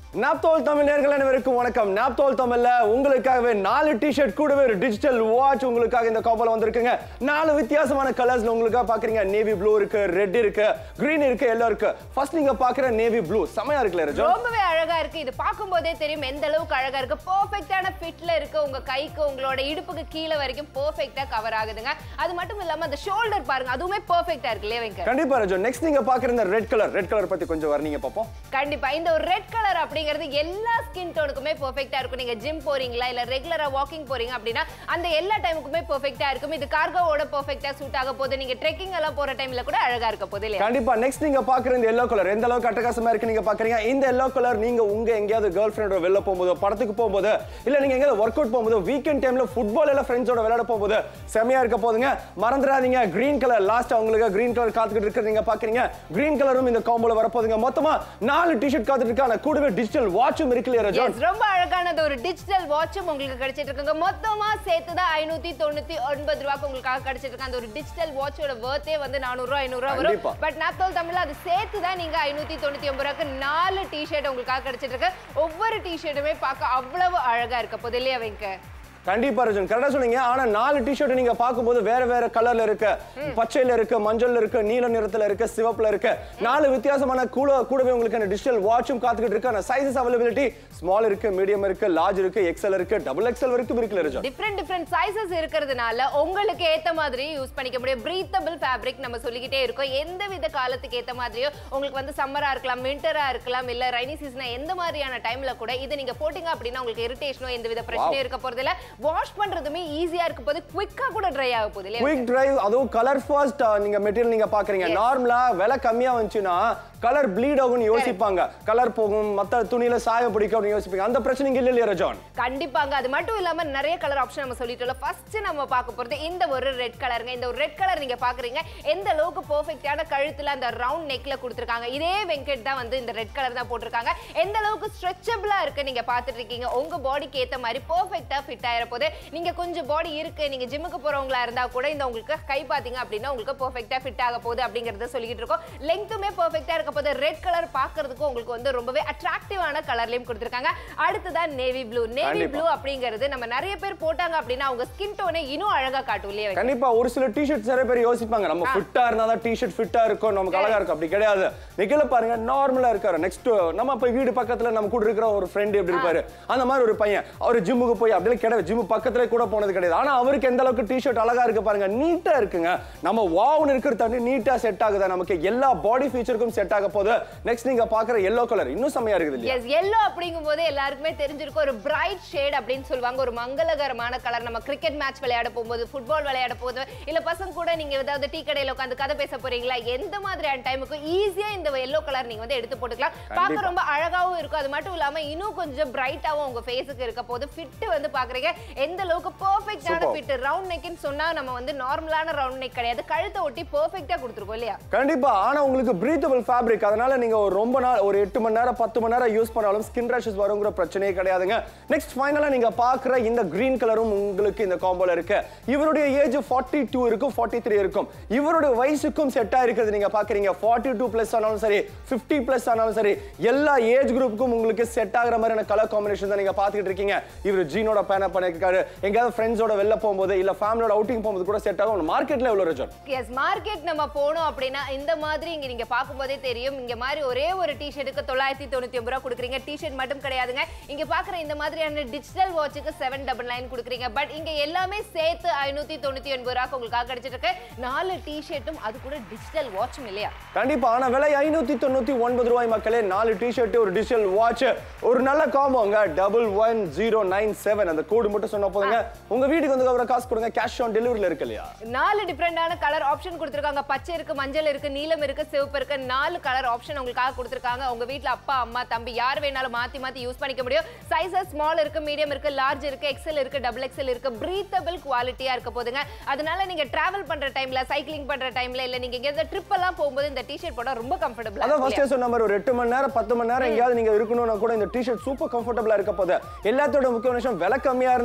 நாப்தோல் தமிழ் நேர்கள் அனைவருக்கும் வணக்கம் நாப்தோல் தமிழ்ல உங்களுக்காகவே நாலு டிஷர்ட் கூடவே ஒரு டிஜிட்டல் வாட்ச் உங்களுக்காக இந்த காப்பல வந்திருக்குங்க நாலு வித்தியாசமான கலர்ஸ்ல உங்களுக்காக பாக்குறீங்க நேவி ப்ளூ இருக்கு ரெட் இருக்கு கிரீன் இருக்கு எல்லோ இருக்கு ஃபர்ஸ்ட் நீங்க பாக்குற நேவி ப்ளூ செமையா இருக்குல்ல ரஜோ ரொம்பவே அழகா இருக்கு இது பார்க்கும்போதே தெரியும் எந்த அளவுக்கு அழகா இருக்கு பெர்ஃபெக்ட்டான ஃபிட்ல இருக்கு உங்க கைக்கு உங்களோட இடுப்புக்கு கீழே வரைக்கும் பெர்ஃபெக்ட்டா கவர் ஆகுதுங்க அது மட்டும் இல்லாம அந்த ஷோல்டர் பாருங்க அதுவுமே பெர்ஃபெக்ட்டா இருக்கு இல்லையா வெங்கட் கண்டிப்பா ரஜோ நெக்ஸ்ட் நீங்க பாக்குற இந்த ரெட் கலர் ரெட் கலர் பத்தி கொஞ்சம் வரீங்க பாப்போம் கண்டிப்பா இந்த ஒரு ரெட் கலர் அப்படிங்கிறது எல்லா ஸ்கின் டோனுக்குமே பெர்ஃபெக்ட்டா இருக்கும் நீங்க ஜிம் போறீங்களா இல்ல ரெகுலரா வாக்கிங் போறீங்க அப்படின்னா அந்த எல்லா டைமுக்குமே பெர்ஃபெக்ட்டா இருக்கும் இது கார்கோவோட பெர்ஃபெக்ட்டா சூட் ஆக போகுது நீங்க ட்ரெக்கிங் எல்லாம் போற டைம்ல கூட அழகா இருக்க போகுது இல்லையா கண்டிப்பா நெக்ஸ்ட் நீங்க பாக்குற இந்த எல்லோ கலர் எந்த அளவுக்கு அட்டகாசமா இருக்கு நீங்க பாக்குறீங்க இந்த எல்லோ கலர் நீங்க உங்க எங்கேயாவது கேர்ள் ஃப்ரெண்டோட வெளில போகும்போது படத்துக்கு போகும்போது இல்ல நீங்க எங்கேயாவது ஒர்க் அவுட் போகும்போது வீக்கெண்ட் டைம்ல ஃபுட்பால் எல்லாம் ஃப்ரெண்ட்ஸோட விளையாட போகும்போது செமையா இருக்க போதுங்க மறந்துடாதீங்க கிரீன் கலர் லாஸ்ட் உங்களுக்கு கிரீன் கலர் காத்துக்கிட்டு இருக்கிறது நீங்க பாக்குறீங்க கிரீன் கலரும் இந்த காம்போல வரப்போகுதுங்க மொத்தமா நாலு டிஷர்ட் காத்துட்டு இருக்கு ஆனா கூடவே டிஜிட்டல் வாட்சும் இருக்கு இல்லையா ரஜோ Yes, ரொம்ப அழகானது ஒரு டிஜிட்டல் வாட்சும் உங்களுக்கு கிடைச்சிட்டு இருக்குங்க மொத்தமா சேர்த்து தான் ஐநூத்தி தொண்ணூத்தி ஒன்பது ரூபாய்க்கு உங்களுக்காக கிடைச்சிட்டு இருக்கு அந்த ஒரு டிஜிட்டல் வாட்சோட வர்த்தே வந்து நானூறு ரூபாய் ஐநூறு ரூபாய் கண்டிப்பா. வரும் பட் நாத்தோல் தமிழ்ல அது சேர்த்து தான் நீங்க ஐநூத்தி தொண்ணூத்தி ஒன்பது ரூபாய்க்கு நாலு டிஷர்ட் உங்களுக்காக கிடைச்சிட்டு இருக்கு ஒவ்வொரு டிஷர்ட்டுமே பார்க்க அவ்வளவு அழகா இருக்க போது இல்லையா வெங்க கண்டிப்பா ரஜன் கரெக்டா சொன்னீங்க ஆனா நாலு டிஷர்ட் நீங்க பார்க்கும்போது வேற வேற கலர்ல இருக்கு பச்சையில இருக்கு மஞ்சள்ல இருக்கு நீல நிறத்துல இருக்கு சிவப்புல இருக்கு நாலு வித்தியாசமான கூட கூடவே உங்களுக்கு அந்த டிஜிட்டல் வாட்சும் காத்துக்கிட்டு இருக்கு ஆனா சைஸஸ் அவைலபிலிட்டி ஸ்மால் இருக்கு மீடியம் இருக்கு லார்ஜ் இருக்கு எக்ஸல் இருக்கு டபுள் எக்ஸல் வரைக்கும் இருக்குல்ல ரஜன் டிஃப்ரெண்ட் டிஃப்ரெண்ட் சைசஸ் இருக்கிறதுனால உங்களுக்கு ஏத்த மாதிரி யூஸ் பண்ணிக்க முடியும் பிரீத்தபிள் ஃபேப்ரிக் நம்ம சொல்லிக்கிட்டே இருக்கோம் எந்த வித காலத்துக்கு ஏத்த மாதிரியோ உங்களுக்கு வந்து சம்மரா இருக்கலாம் விண்டரா இருக்கலாம் இல்ல ரைனி சீசனா எந்த மாதிரியான டைம்ல கூட இது நீங்க போட்டீங்க அப்படின்னா உங்களுக்கு இரிட்டேஷனோ எந்த வித பிரச்சனையும் இருக்க போறது இல்ல வாஷ் பண்றதுமே ஈஸியா இருக்க போது குவிக்கா கூட ட்ரை ஆக போகுது இல்லையா குயிக் டிரைவ் அதுவும் கலர் ஃபர்ஸ்ட் நீங்க மெட்டீரியல் நீங்க பாக்குறீங்க Yes. நார்மலா விலை கம்மியா வந்துச்சுன்னா கலர் ப்ளீட் ஆகும்னு யோசிப்பாங்க கலர் போகும் மத்த துணியில சாயம் பிடிக்கும் அப்படின்னு யோசிப்பாங்க அந்த பிரச்சனை இங்க இல்ல இல்லையா ரஜான் கண்டிப்பாங்க அது மட்டும் இல்லாம நிறைய கலர் ஆப்ஷன் நம்ம சொல்லிட்டோம்ல ஃபர்ஸ்ட் நம்ம பார்க்க போறது இந்த ஒரு ரெட் கலருங்க இந்த ஒரு ரெட் கலர் நீங்க பாக்குறீங்க எந்த அளவுக்கு பெர்ஃபெக்ட்டான கழுத்துல அந்த ரவுண்ட் நெக்ல கொடுத்துருக்காங்க இதே வெங்கட் தான் வந்து இந்த ரெட் கலர் தான் போட்டிருக்காங்க எந்த அளவுக்கு ஸ்ட்ரெச்சபிளா இருக்கு நீங்க பார்த்துட்டு இருக்கீங்க உங்க பாடிக்கு ஏத்த மாதிரி பெர்ஃபெக்ட்டா ஃபிட் ஆயிர போது நீங்க கொஞ்சம் பாடி இருக்கு நீங்க ஜிம்முக்கு போறவங்களா இருந்தா கூட இந்த உங்களுக்கு கை பாத்தீங்க அப்படின்னா உங்களுக்கு பெர்ஃபெக்ட்டா ஃபிட் ஆக போகுது அப்படிங்கறத சொல்லிக்கிட்டு இருக்கோம் லெங்த்துமே பெர்ஃபெக்ட்டா இருக்க போது ரெட் கலர் பார்க்கிறதுக்கு உங்களுக்கு வந்து ரொம்பவே அட்ராக்டிவான கலர்லயும் கொடுத்துருக்காங்க அடுத்ததான் நேவி ப்ளூ நேவி கண்டிப்பா. ப்ளூ அப்படிங்கிறது நம்ம நிறைய பேர் போட்டாங்க அப்படின்னா அவங்க ஸ்கின் டோனை இன்னும் அழகா காட்டும் இல்லையா கண்டிப்பா ஒரு சில டிஷர்ட் நிறைய பேர் யோசிப்பாங்க நம்ம ஃபிட்டா இருந்தா தான் டிஷர்ட் ஃபிட்டா இருக்கும் நமக்கு அழகா இருக்கும் அப்படி கிடையாது நிக்கல பாருங்க நார்மலா இருக்காரு நெக்ஸ்ட் நம்ம போய் வீடு பக்கத்துல நம்ம கூட இருக்கிற ஒரு ஃப்ரெண்ட் எப்படி இருப்பாரு அந்த மாதிரி ஒரு பையன் அவர் ஜிம்முக்கு போய் அப்படியே கிடையாது ஜிம் பக்கத்துல கூட போனது கிடையாது ஆனா அவருக்கு எந்த அளவுக்கு டிஷர்ட் அழகா இருக்கு பாருங்க நீட்டா இருக்குங்க நம்ம வாவ்னு இருக்கிற தண்ணி நீட்டா செட் ஆகுதா நமக்கு எல்லா பாடி ஃபீச்சருக்கும் செட் ஆக போகுது நெக்ஸ்ட் நீங்க பாக்குற எல்லோ கலர் இன்னும் செமையா இருக்குது இல்லையா எஸ் எல்லோ அப்படிங்கும் போது எல்லாருக்குமே தெரிஞ்சிருக்கும் ஒரு பிரைட் ஷேட் அப்படின்னு சொல்லுவாங்க ஒரு மங்களகரமான கலர் நம்ம கிரிக்கெட் மேட்ச் விளையாட போகும்போது ஃபுட்பால் விளையாட போகுது இல்ல பசங்க கூட நீங்க ஏதாவது டீ கடையில உட்காந்து கதை பேச போறீங்களா எந்த மாதிரியான டைமுக்கு ஈஸியா இந்த எல்லோ கலர் நீங்க வந்து எடுத்து போட்டுக்கலாம் பார்க்க ரொம்ப அழகாவும் இருக்கும் அது மட்டும் இல்லாம இன்னும் கொஞ்சம் பிரைட்டாவும் உங்க ஃபேஸுக்கு இருக்க போது ஃபிட் வந்து பாக்குறீங்க எந்த அளவுக்கு பெர்ஃபெக்ட்டான Superb. ஃபிட் ரவுண்ட் நெக்னு சொன்னா நம்ம வந்து நார்மலான ரவுண்ட் நெக் கிடையாது கழுத்தை ஒட்டி பெர்ஃபெக்ட்டா கொடுத்துருக்கோம் இல்லையா கண்டிப்பா ஆனா உங்களுக்கு பிரீத்தபிள் ஃபேப்ரிக் அதனால நீங்க ஒரு ரொம்ப நாள் ஒரு எட்டு மணி நேரம் பத்து மணி நேரம் யூஸ் பண்ணாலும் ஸ்கின் ரேஷஸ் வருங்கிற பிரச்சனையே கிடையாதுங்க நெக்ஸ்ட் ஃபைனலா நீங்க பாக்குற இந்த கிரீன் கலரும் உங்களுக்கு இந்த காம்போல இருக்கு இவருடைய ஏஜ் 42 டூ இருக்கும் 43 த்ரீ இருக்கும் இவருடைய வயசுக்கும் செட் ஆயிருக்கிறது நீங்க பாக்குறீங்க 42 டூ பிளஸ் ஆனாலும் சரி 50 பிளஸ் ஆனாலும் சரி எல்லா ஏஜ் குரூப்புக்கும் உங்களுக்கு செட் ஆகுற மாதிரியான கலர் காம்பினேஷன் தான் நீங்க பாத்துக்கிட்டு இருக்கீங்க இவர் ஜீனோட பேன பண்ணிருக்காரு எங்கேயாவது ஃப்ரெண்ட்ஸோட வெளில போகும்போது இல்ல ஃபேமிலியோட அவுட்டிங் போகும்போது கூட செட் ஆகும் மார்க்கெட்ல எவ்வளவு ரஜன் எஸ் மார்க்கெட் நம்ம போனோம் அப்படின்னா இந்த மாதிரி இங்க நீங்க பார்க்கும்போதே தெரியும் இங்க மாதிரி ஒரே ஒரு டிஷர்ட்டுக்கு தொள்ளாயிரத்தி தொண்ணூத்தி ஒன்பது ரூபா கொடுக்குறீங்க டிஷர்ட் மட்டும் கிடையாதுங்க இங்க பாக்குற இந்த மாதிரியான டிஜிட்டல் வாட்சுக்கு செவன் டபுள் நைன் கொடுக்குறீங்க பட் இங்க எல்லாமே சேர்த்து ஐநூத்தி தொண்ணூத்தி ஒன்பது ரூபாய்க்கு உங்களுக்காக கிடைச்சிட்டு இருக்கு நாலு டிஷர்ட்டும் அது கூட டிஜிட்டல் வாட்சும் இல்லையா கண்டிப்பா ஆனா விலை ஐநூத்தி தொண்ணூத்தி ஒன்பது ரூபாய் மக்களே நாலு டிஷர்ட் ஒரு டிஜிட்டல் வாட்ச் ஒரு நல்ல காம்போங்க double one zero nine seven அந்த கோடு மட்டும் சொன்ன போதுங்க உங்க வீட்டுக்கு வந்து அப்புறம் காசு கொடுங்க கேஷ் ஆன் டெலிவரில இருக்கு இல்லையா நாலு டிஃப்ரெண்டான கலர் ஆப்ஷன் கொடுத்துருக்காங்க பச்சை இருக்கு மஞ்சள் இருக்கு நீலம் இருக்கு சிவப்பு இருக்கு நாலு கலர் ஆப்ஷன் உங்களுக்காக கொடுத்துருக்காங்க உங்க வீட்ல அப்பா அம்மா தம்பி யார் வேணாலும் மாத்தி மாத்தி யூஸ் பண்ணிக்க முடியும் சைஸஸ் ஸ்மால் இருக்கு மீடியம் இருக்கு லார்ஜ் இருக்கு எக்ஸல் இருக்கு டபுள் எக்ஸல் இருக்கு பிரீத்தபிள் குவாலிட்டியா இருக்க போதுங்க அதனால நீங்க டிராவல் பண்ற டைம்ல சைக்கிளிங் பண்ற டைம்ல இல்ல நீங்க எங்க ட்ரிப் எல்லாம் போகும்போது இந்த டிஷர்ட் போட்டா ரொம்ப கம்ஃபர்டபுளா அதான் ஃபர்ஸ்ட் சொன்ன மாதிரி ஒரு எட்டு மணி நேரம் பத்து மணி நேரம் எங்கேயாவது நீங்க இருக்கணும்னா கூட இந்த டிஷர்ட் சூப்பர் கம்ஃபர்டபுளா இருக்க போது எல்லாத்தோட முக்கிய விஷயம் விலை கம்மியா இருந்தா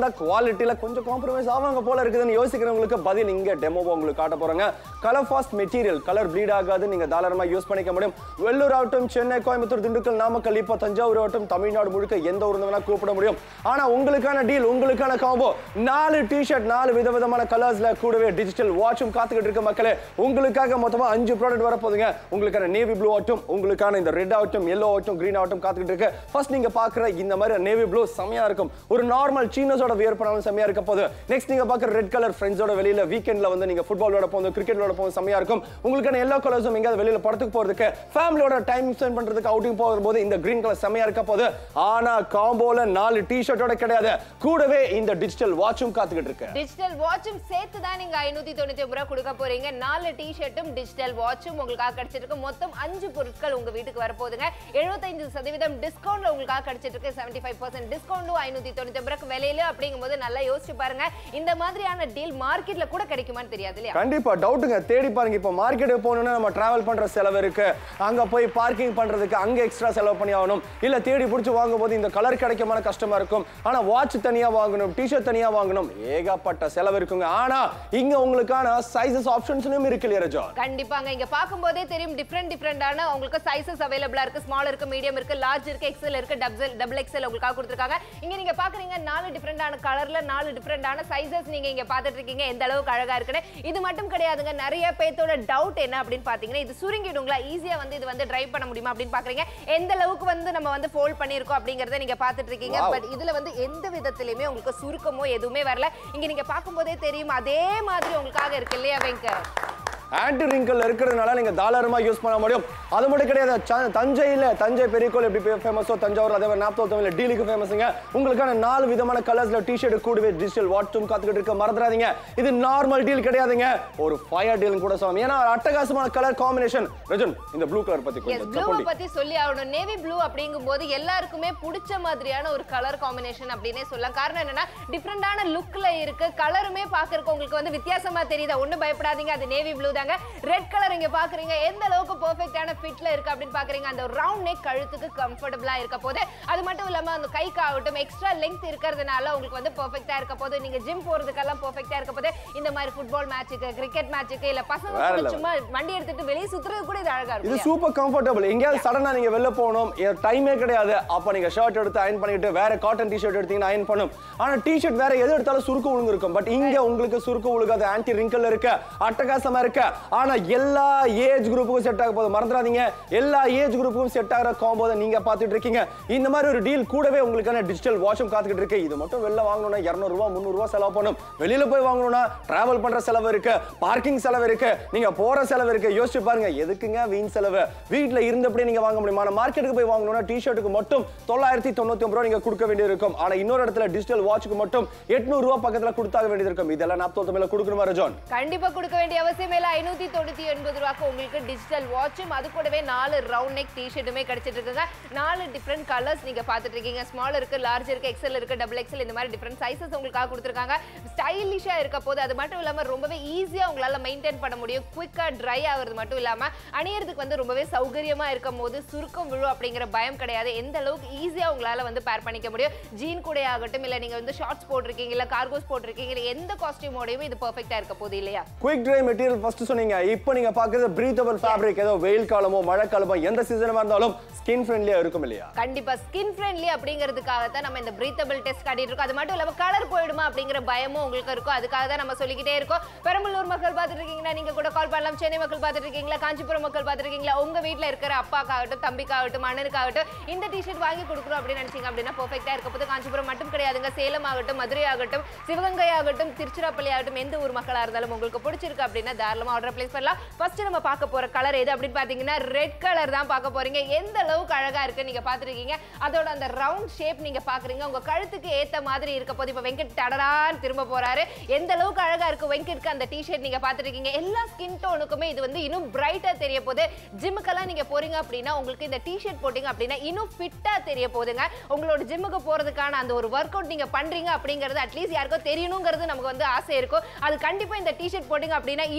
இருந்தா குவாலிட்டியில கொஞ்சம் காம்ப்ரமைஸ் ஆவாங்க போல இருக்குதுன்னு யோசிக்கிறவங்களுக்கு பதில் இங்க டெமோ உங்களுக்கு காட்ட போறாங்க colour fast material colour bleed ஆகாது நீங்க தாராளமா யூஸ் பண்ணிக்க முடியும் வெள்ளூர் ஆகட்டும் சென்னை கோயம்புத்தூர் திண்டுக்கல் நாமக்கல் இப்போ தஞ்சாவூர் ஆகட்டும் தமிழ்நாடு முழுக்க எந்த ஊர்ல வேணா கூப்பிட முடியும் ஆனா உங்களுக்கான டீல் உங்களுக்கான காம்போ நாலு டிஷர்ட் நாலு விதவிதமான கலர்ஸ்ல கூடவே டிஜிட்டல் வாட்சும் காத்துக்கிட்டு இருக்க மக்களே உங்களுக்காக மொத்தமா அஞ்சு ப்ராடக்ட் வர போதுங்க உங்களுக்கான நேவி ப்ளூ ஆகட்டும் உங்களுக்கான இந்த ரெட் ஆகட்டும் எல்லோ ஆகட்டும் கிரீன் ஆகட்டும் காத்துக்கிட்டு இருக்கு ஃபர்ஸ்ட் நீங்க பாக்குற இந்த மாதிரி நேவி ப்ளூ செமையா இருக்கும் ஒரு நார்மல் சீனஸோட வியர் பண்ணாலும் செமையா இருக்க போது நெக்ஸ்ட் நீங்க பாக்குற ரெட் கலர் ஃப்ரெண்ட்ஸோட வெளியில வீக்கெண்ட்ல வந்து நீங்க ஃபுட்பால் விளையாட போகுது கிரிக்கெட் விளையாட போகுது செமையா இருக்கும் உங்களுக்கான எல்லோ கலர்ஸும் எங்கேயாவது வெளியில படத்துக்கு போறதுக்கு ஃபேமிலியோட டைம் ஸ்பெண்ட் பண்றதுக்கு அவுட்டிங் போகும்போது இந்த கிரீன் கலர் செமையா இருக்க போது ஆனா காம்போல நாலு டி-ஷர்ட்டோட கிடையாது கூடவே இந்த டிஜிட்டல் வாட்சும் காத்துக்கிட்டு இருக்கு டிஜிட்டல் வாட்சும் சேர்த்து தான் நீங்க ஐநூத்தி தொண்ணூத்தி ஒன்பது ரூபா கொடுக்க போறீங்க நாலு டி-ஷர்ட்டும் டிஜிட்டல் வாட்சும் உங்களுக்காக கிடைச்சிருக்கு மொத்தம் அஞ்சு பொருட்கள் உங்க வீட்டுக்கு வரப்போகுதுங்க எழுபத்தைந்து சதவீதம் டிஸ்கவுண்ட்ல உங்களுக்காக கிடைச்சிட்டு இருக்கு செவன்டி ஃபைவ் பர்சன்ட் டிஸ்கவுண்டும் ஐநூத்தி தொண்ணூத்தி ஒன்பது ரூபாய்க்கு விலையில அப்படிங்கும்போது நல்லா யோசிச்சு பாருங்க இந்த மாதிரியான டீல் மார்க்கெட்ல கூட கிடைக்குமான்னு தெரியாது இல்லையா கண்டிப்பா டவுட்டுங்க தேடி பாருங்க இப்போ மார்க்கெட்டுக்கு போகணும்னா நம்ம டிராவல் பண்ற செலவு இருக்கு அங்க போய் பார்க்கிங் பண்றதுக்கு அங்க எக்ஸ்ட்ரா செலவு பண்ணி ஆகணும் இல்ல தேடி பிடிச்சி வாங்கும்போது இந்த கலர் கிடைக்குமான கஷ்டமா இருக்கும் ஆனா வாட்ச் தனியா வாங்கணும் டிஷர்ட் தனியா வாங்கணும் ஏகப்பட்ட செலவு இருக்குங்க ஆனா இங்க உங்களுக்கான சைஸஸ் ஆப்ஷன்ஸ்லயும் இருக்கு இல்லையா ரஜா கண்டிப்பாங்க இங்க பாக்கும்போதே தெரியும் டிஃப்ரெண்ட் டிஃப்ரெண்டான உங்களுக்கு சைசஸ் அவைலபிளா இருக்கு ஸ்மால் இருக்கு மீடியம் இருக்கு லார்ஜ் இருக்கு எக்ஸல் இருக்கு டபுள் டபுள் எக்ஸல் உங்களுக்காக கொடுத்துருக்காங்க இங்க நீங்க பாக்குறீங்க நாலு டிஃப்ரெண்டான கலர்ல நாலு டிஃப்ரெண்டான சைசஸ் நீங்க இங்க பாத்துட்டு இருக்கீங்க எந்த அளவுக்கு அழகா இருக்குன்னு இது மட்டும் கிடையாதுங்க நிறைய பேர்த்தோட டவுட் என்ன அப்படின்னு பாத்தீங்கன்னா இது சுருங்கிடுங்களா ஈஸியா வந்து இது வந்து டிரைவ் பண்ண முடியுமா அப்படின்னு பாக்குறீங்க எந்த அளவுக்கு வந்து நம்ம வந்து ஃபோல்ட் பண்ணிருக்கோம் அப்படிங்கறத நீங்க பாத்துட்டு இருக்கீங்க Wow. பட் இதுல வந்து எந்த விதத்திலுமே உங்களுக்கு சுருக்கமோ எதுவுமே வரல இங்க நீங்க பாக்கும்போதே தெரியும் அதே மாதிரி உங்களுக்காக இருக்கு இல்லையா வெங்கட் ஆன்டி ரிங்கல் இருக்கிறதுனால நீங்க தாராளமா யூஸ் பண்ண முடியும் அது மட்டும் கிடையாது ச- தஞ்சையில தஞ்சை பெரிய கோயில் எப்படி ஃபேமஸோ தஞ்சாவூர் அதே மாதிரி நாற்பத்தொத்தமில்ல டீலுக்கு ஃபேமஸுங்க உங்களுக்கான நாலு விதமான கலர்ஸ்ல டிஷர்ட் கூடவே டிஜிட்டல் வாட்சும் காத்துக்கிட்டு இருக்க மறந்துடாதீங்க இது நார்மல் டீல் கிடையாதுங்க ஒரு ஃபயர் டீல் கூட சொல்லலாம் ஏன்னா ஒரு அட்டகாசமான கலர் காம்பினேஷன் ரஜன் இந்த ப்ளூ கலர் பத்தி எஸ் கொஞ்சம் ப்ளூவை செப்பண்டி. பத்தி சொல்லி ஆகணும் நேவி ப்ளூ அப்படிங்கும்போது எல்லாருக்குமே பிடிச்ச மாதிரியான ஒரு கலர் காம்பினேஷன் அப்படின்னே சொல்லலாம் காரணம் என்னன்னா டிஃப்ரெண்டான லுக்ல இருக்கு கலருமே பாக்குறதுக்கு உங்களுக்கு வந்து வித்தியாசமா தெரியுதா ஒண்ணும் பயப்படாதீங்க அது நேவி ப்ளூ தாங்க ரெட் கலர் இங்க பாக்குறீங்க எந்த அளவுக்கு பெர்ஃபெக்ட்டான ஃபிட்ல இருக்கு அப்படின்னு பாக்குறீங்க அந்த ரவுண்ட் நெக் கழுத்துக்கு கம்ஃபர்டபுளா இருக்க போது அது மட்டும் இல்லாம அந்த கைக்கு ஆகட்டும் எக்ஸ்ட்ரா லெங்த் இருக்கிறதுனால உங்களுக்கு வந்து பெர்ஃபெக்ட்டா இருக்க போது நீங்க ஜிம் போறதுக்கெல்லாம் பெர்ஃபெக்ட்டா இருக்க போது இந்த மாதிரி ஃபுட்பால் மேட்சுக்கு கிரிக்கெட் மேட்சுக்கு இல்ல பசங்க வேற கூட level. சும்மா வண்டி எடுத்துட்டு வெளியே சுத்துறது கூட இது அழகா இது இருக்கும் சூப்பர் கம்ஃபர்டபுள் எங்கேயாவது சடனா நீங்க வெளில போகணும் டைமே கிடையாது அப்ப நீங்க ஷர்ட் எடுத்து அயன் பண்ணிட்டு வேற காட்டன் டிஷர்ட் எடுத்தீங்கன்னா அயன் பண்ணும் ஆனா டிஷர்ட் வேற எது எடுத்தாலும் சுருக்கு உழுங்கு இருக்கும் பட் இங்க உங்களுக்கு சுருக்கு உழுகாது ஆன்டி ரிங்கல் இருக்கு அட்டகாசமா இருக்கு ஆனா எல்லா ஏஜ் குரூப்புக்கும் செட் ஆக போகுது மறந்துடாதீங்க எல்லா ஏஜ் குரூப்புக்கும் செட் ஆகிற காம்போ நீங்க பார்த்துட்டு இருக்கீங்க இந்த மாதிரி ஒரு டீல் கூடவே உங்களுக்கான டிஜிட்டல் வாட்சும் காத்துக்கிட்டு இருக்கு இது மட்டும் வெளில வாங்கணும்னா இரநூறுவா முந்நூறுவா செலவு பண்ணும் வெளியில போய் வாங்கணும்னா டிராவல் பண்ற செலவு இருக்கு பார்க்கிங் செலவு இருக்கு நீங்க போற செலவு இருக்கு யோசிச்சு பாருங்க எதுக்குங்க வீண் செலவு வீட்ல இருந்தபடியே நீங்க வாங்க முடியுமா ஆனா மார்க்கெட்டுக்கு போய் வாங்கணும்னா டி-ஷர்ட்டுக்கு மட்டும் தொள்ளாயிரத்தி தொண்ணூத்தி ஒன்பது ரூபா நீங்க கொடுக்க வேண்டியது இருக்கும் ஆனா இன்னொரு இடத்துல டிஜிட்டல் வாட்சுக்கு மட்டும் எட்நூறு ரூபா பக்கத்துல கொடுத்தாக வேண்டியது இருக்கும் இதெல்லாம் நாற்பத்தி மேல கொடுக்கணுமா ரஜான் கண்டிப்பா கொடுக்க வேண்டிய அவசியம் இல்ல ஐநூத்தி தொண்ணூத்தி ஒன்பது ரூபாய்க்கு உங்களுக்கு டிஜிட்டல் வாட்சும் அது கூடவே நாலு ரவுண்ட் நெக் டிஷர்ட்டுமே கிடைச்சிட்டு இருக்குங்க நாலு டிஃப்ரெண்ட் கலர்ஸ் நீங்க பார்த்துட்டு இருக்கீங்க ஸ்மால் இருக்கு லார்ஜ் இருக்கு எக்ஸல் இருக்கு டபுள் எக்ஸல் இந்த மாதிரி டிஃப்ரெண்ட் சைசஸ் உங்களுக்காக கொடுத்துருக்காங்க ஸ்டைலிஷா இருக்க போது அது மட்டும் இல்லாம ரொம்பவே ஈஸியா உங்களால மெயின்டைன் பண்ண முடியும் குயிக்கா ட்ரை ஆகுறது மட்டும் இல்லாம அணியறதுக்கு வந்து ரொம்பவே சௌகரியமா இருக்கும் போது சுருக்கம் விழும் அப்படிங்கிற பயம் கிடையாது எந்த அளவுக்கு ஈஸியா உங்களால வந்து பேர் பண்ணிக்க முடியும் ஜீன் கூட ஆகட்டும் இல்ல நீங்க வந்து ஷார்ட்ஸ் போட்டிருக்கீங்க இல்ல கார்கோஸ் போட்டிருக்கீங்க இல்ல எந்த காஸ்டியூமோடையும் இது பெர்ஃபெக்ட்டா இருக்க போகுது இல்லையா குயிக் ட்ரை மெட்டீரியல் ஃபர்ஸ்ட் சொன்னீங்க இப்போ நீங்க பாக்குறது பிரீத்தபிள் ஃபேப்ரிக் ஏதோ வெயில் காலமோ மழை காலமோ எந்த சீசனமா இருந்தாலும் ஸ்கின் ஃப்ரெண்ட்லியா இருக்கும் இல்லையா கண்டிப்பா ஸ்கின் ஃப்ரெண்ட்லி அப்படிங்கிறதுக்காக தான் நம்ம இந்த பிரீத்தபிள் டெஸ்ட் காட்டிட்டு இருக்கோம் அது மட்டும் இல்லாம கலர் போயிடுமா அப்படிங்கிற பயமும் உங்களுக்கு இருக்கும் அதுக்காக தான் நம்ம சொல்லிக்கிட்டே இருக்கோம் பெரம்பலூர் மக்கள் பார்த்துட்டு இருக்கீங்கன்னா நீங்க கூட கால் பண்ணலாம் சென்னை மக்கள் பார்த்துட்டு இருக்கீங்களா காஞ்சிபுரம் மக்கள் பார்த்துட்டு இருக்கீங்களா உங்க வீட்ல இருக்கிற அப்பாக்காகட்டும் தம்பிக்காகட்டும் அண்ணனுக்காகட்டும் இந்த டிஷர்ட் வாங்கி கொடுக்குறோம் அப்படின்னு நினைச்சீங்க அப்படின்னா பெர்ஃபெக்ட்டா இருக்க போது காஞ்சிபுரம் மட்டும் கிடையாதுங்க சேலம் ஆகட்டும் மதுரை ஆகட்டும் சிவகங்கை ஆகட்டும் திருச்சிராப்பள்ளி ஆகட்டும் எந்த ஊர் மக்களா இருந்தாலும் உங்களுக்கு பிடிச்சிருக்கு அப்படின்னா தாராளமா ஆர்டர் பிளேஸ் பண்ணலாம் ஃபர்ஸ்ட் நம்ம பார்க்க போற கலர் எது அப்படின்னு பாத்தீங்கன்னா ரெட் கலர் தான் பார்க்க போறீங்க எந்த அளவுக்கு அழகா இருக்கு நீங்க பாத்துருக்கீங்க அதோட அந்த ரவுண்ட் ஷேப் நீங்க பாக்குறீங்க உங்க கழுத்துக்கு ஏத்த மாதிரி இருக்க போது இப்ப வெங்கட் டடரான்னு திரும்ப போறாரு எந்த அளவுக்கு அழகா இருக்கு வெங்கட்க்கு அந்த டிஷர்ட் நீங்க பாத்துருக்கீங்க எல்லா ஸ்கின் டோனுக்குமே இது வந்து இன்னும் பிரைட்டா தெரிய போகுது ஜிம்முக்கெல்லாம் நீங்க போறீங்க அப்படின்னா உங்களுக்கு இந்த டிஷர்ட் போட்டீங்க அப்படின்னா இன்னும் ஃபிட்டா தெரிய போகுதுங்க உங்களோட ஜிம்முக்கு போறதுக்கான அந்த ஒரு ஒர்க் அவுட் நீங்க பண்றீங்க அப்படிங்கிறது அட்லீஸ்ட் யாருக்கோ தெரியணுங்கிறது நமக்கு வந்து ஆசை இருக்கும் அது கண்டிப்பா இந்த டிஷர்ட் போட்டீங்க அப்படின்னா இன்னும் அழகா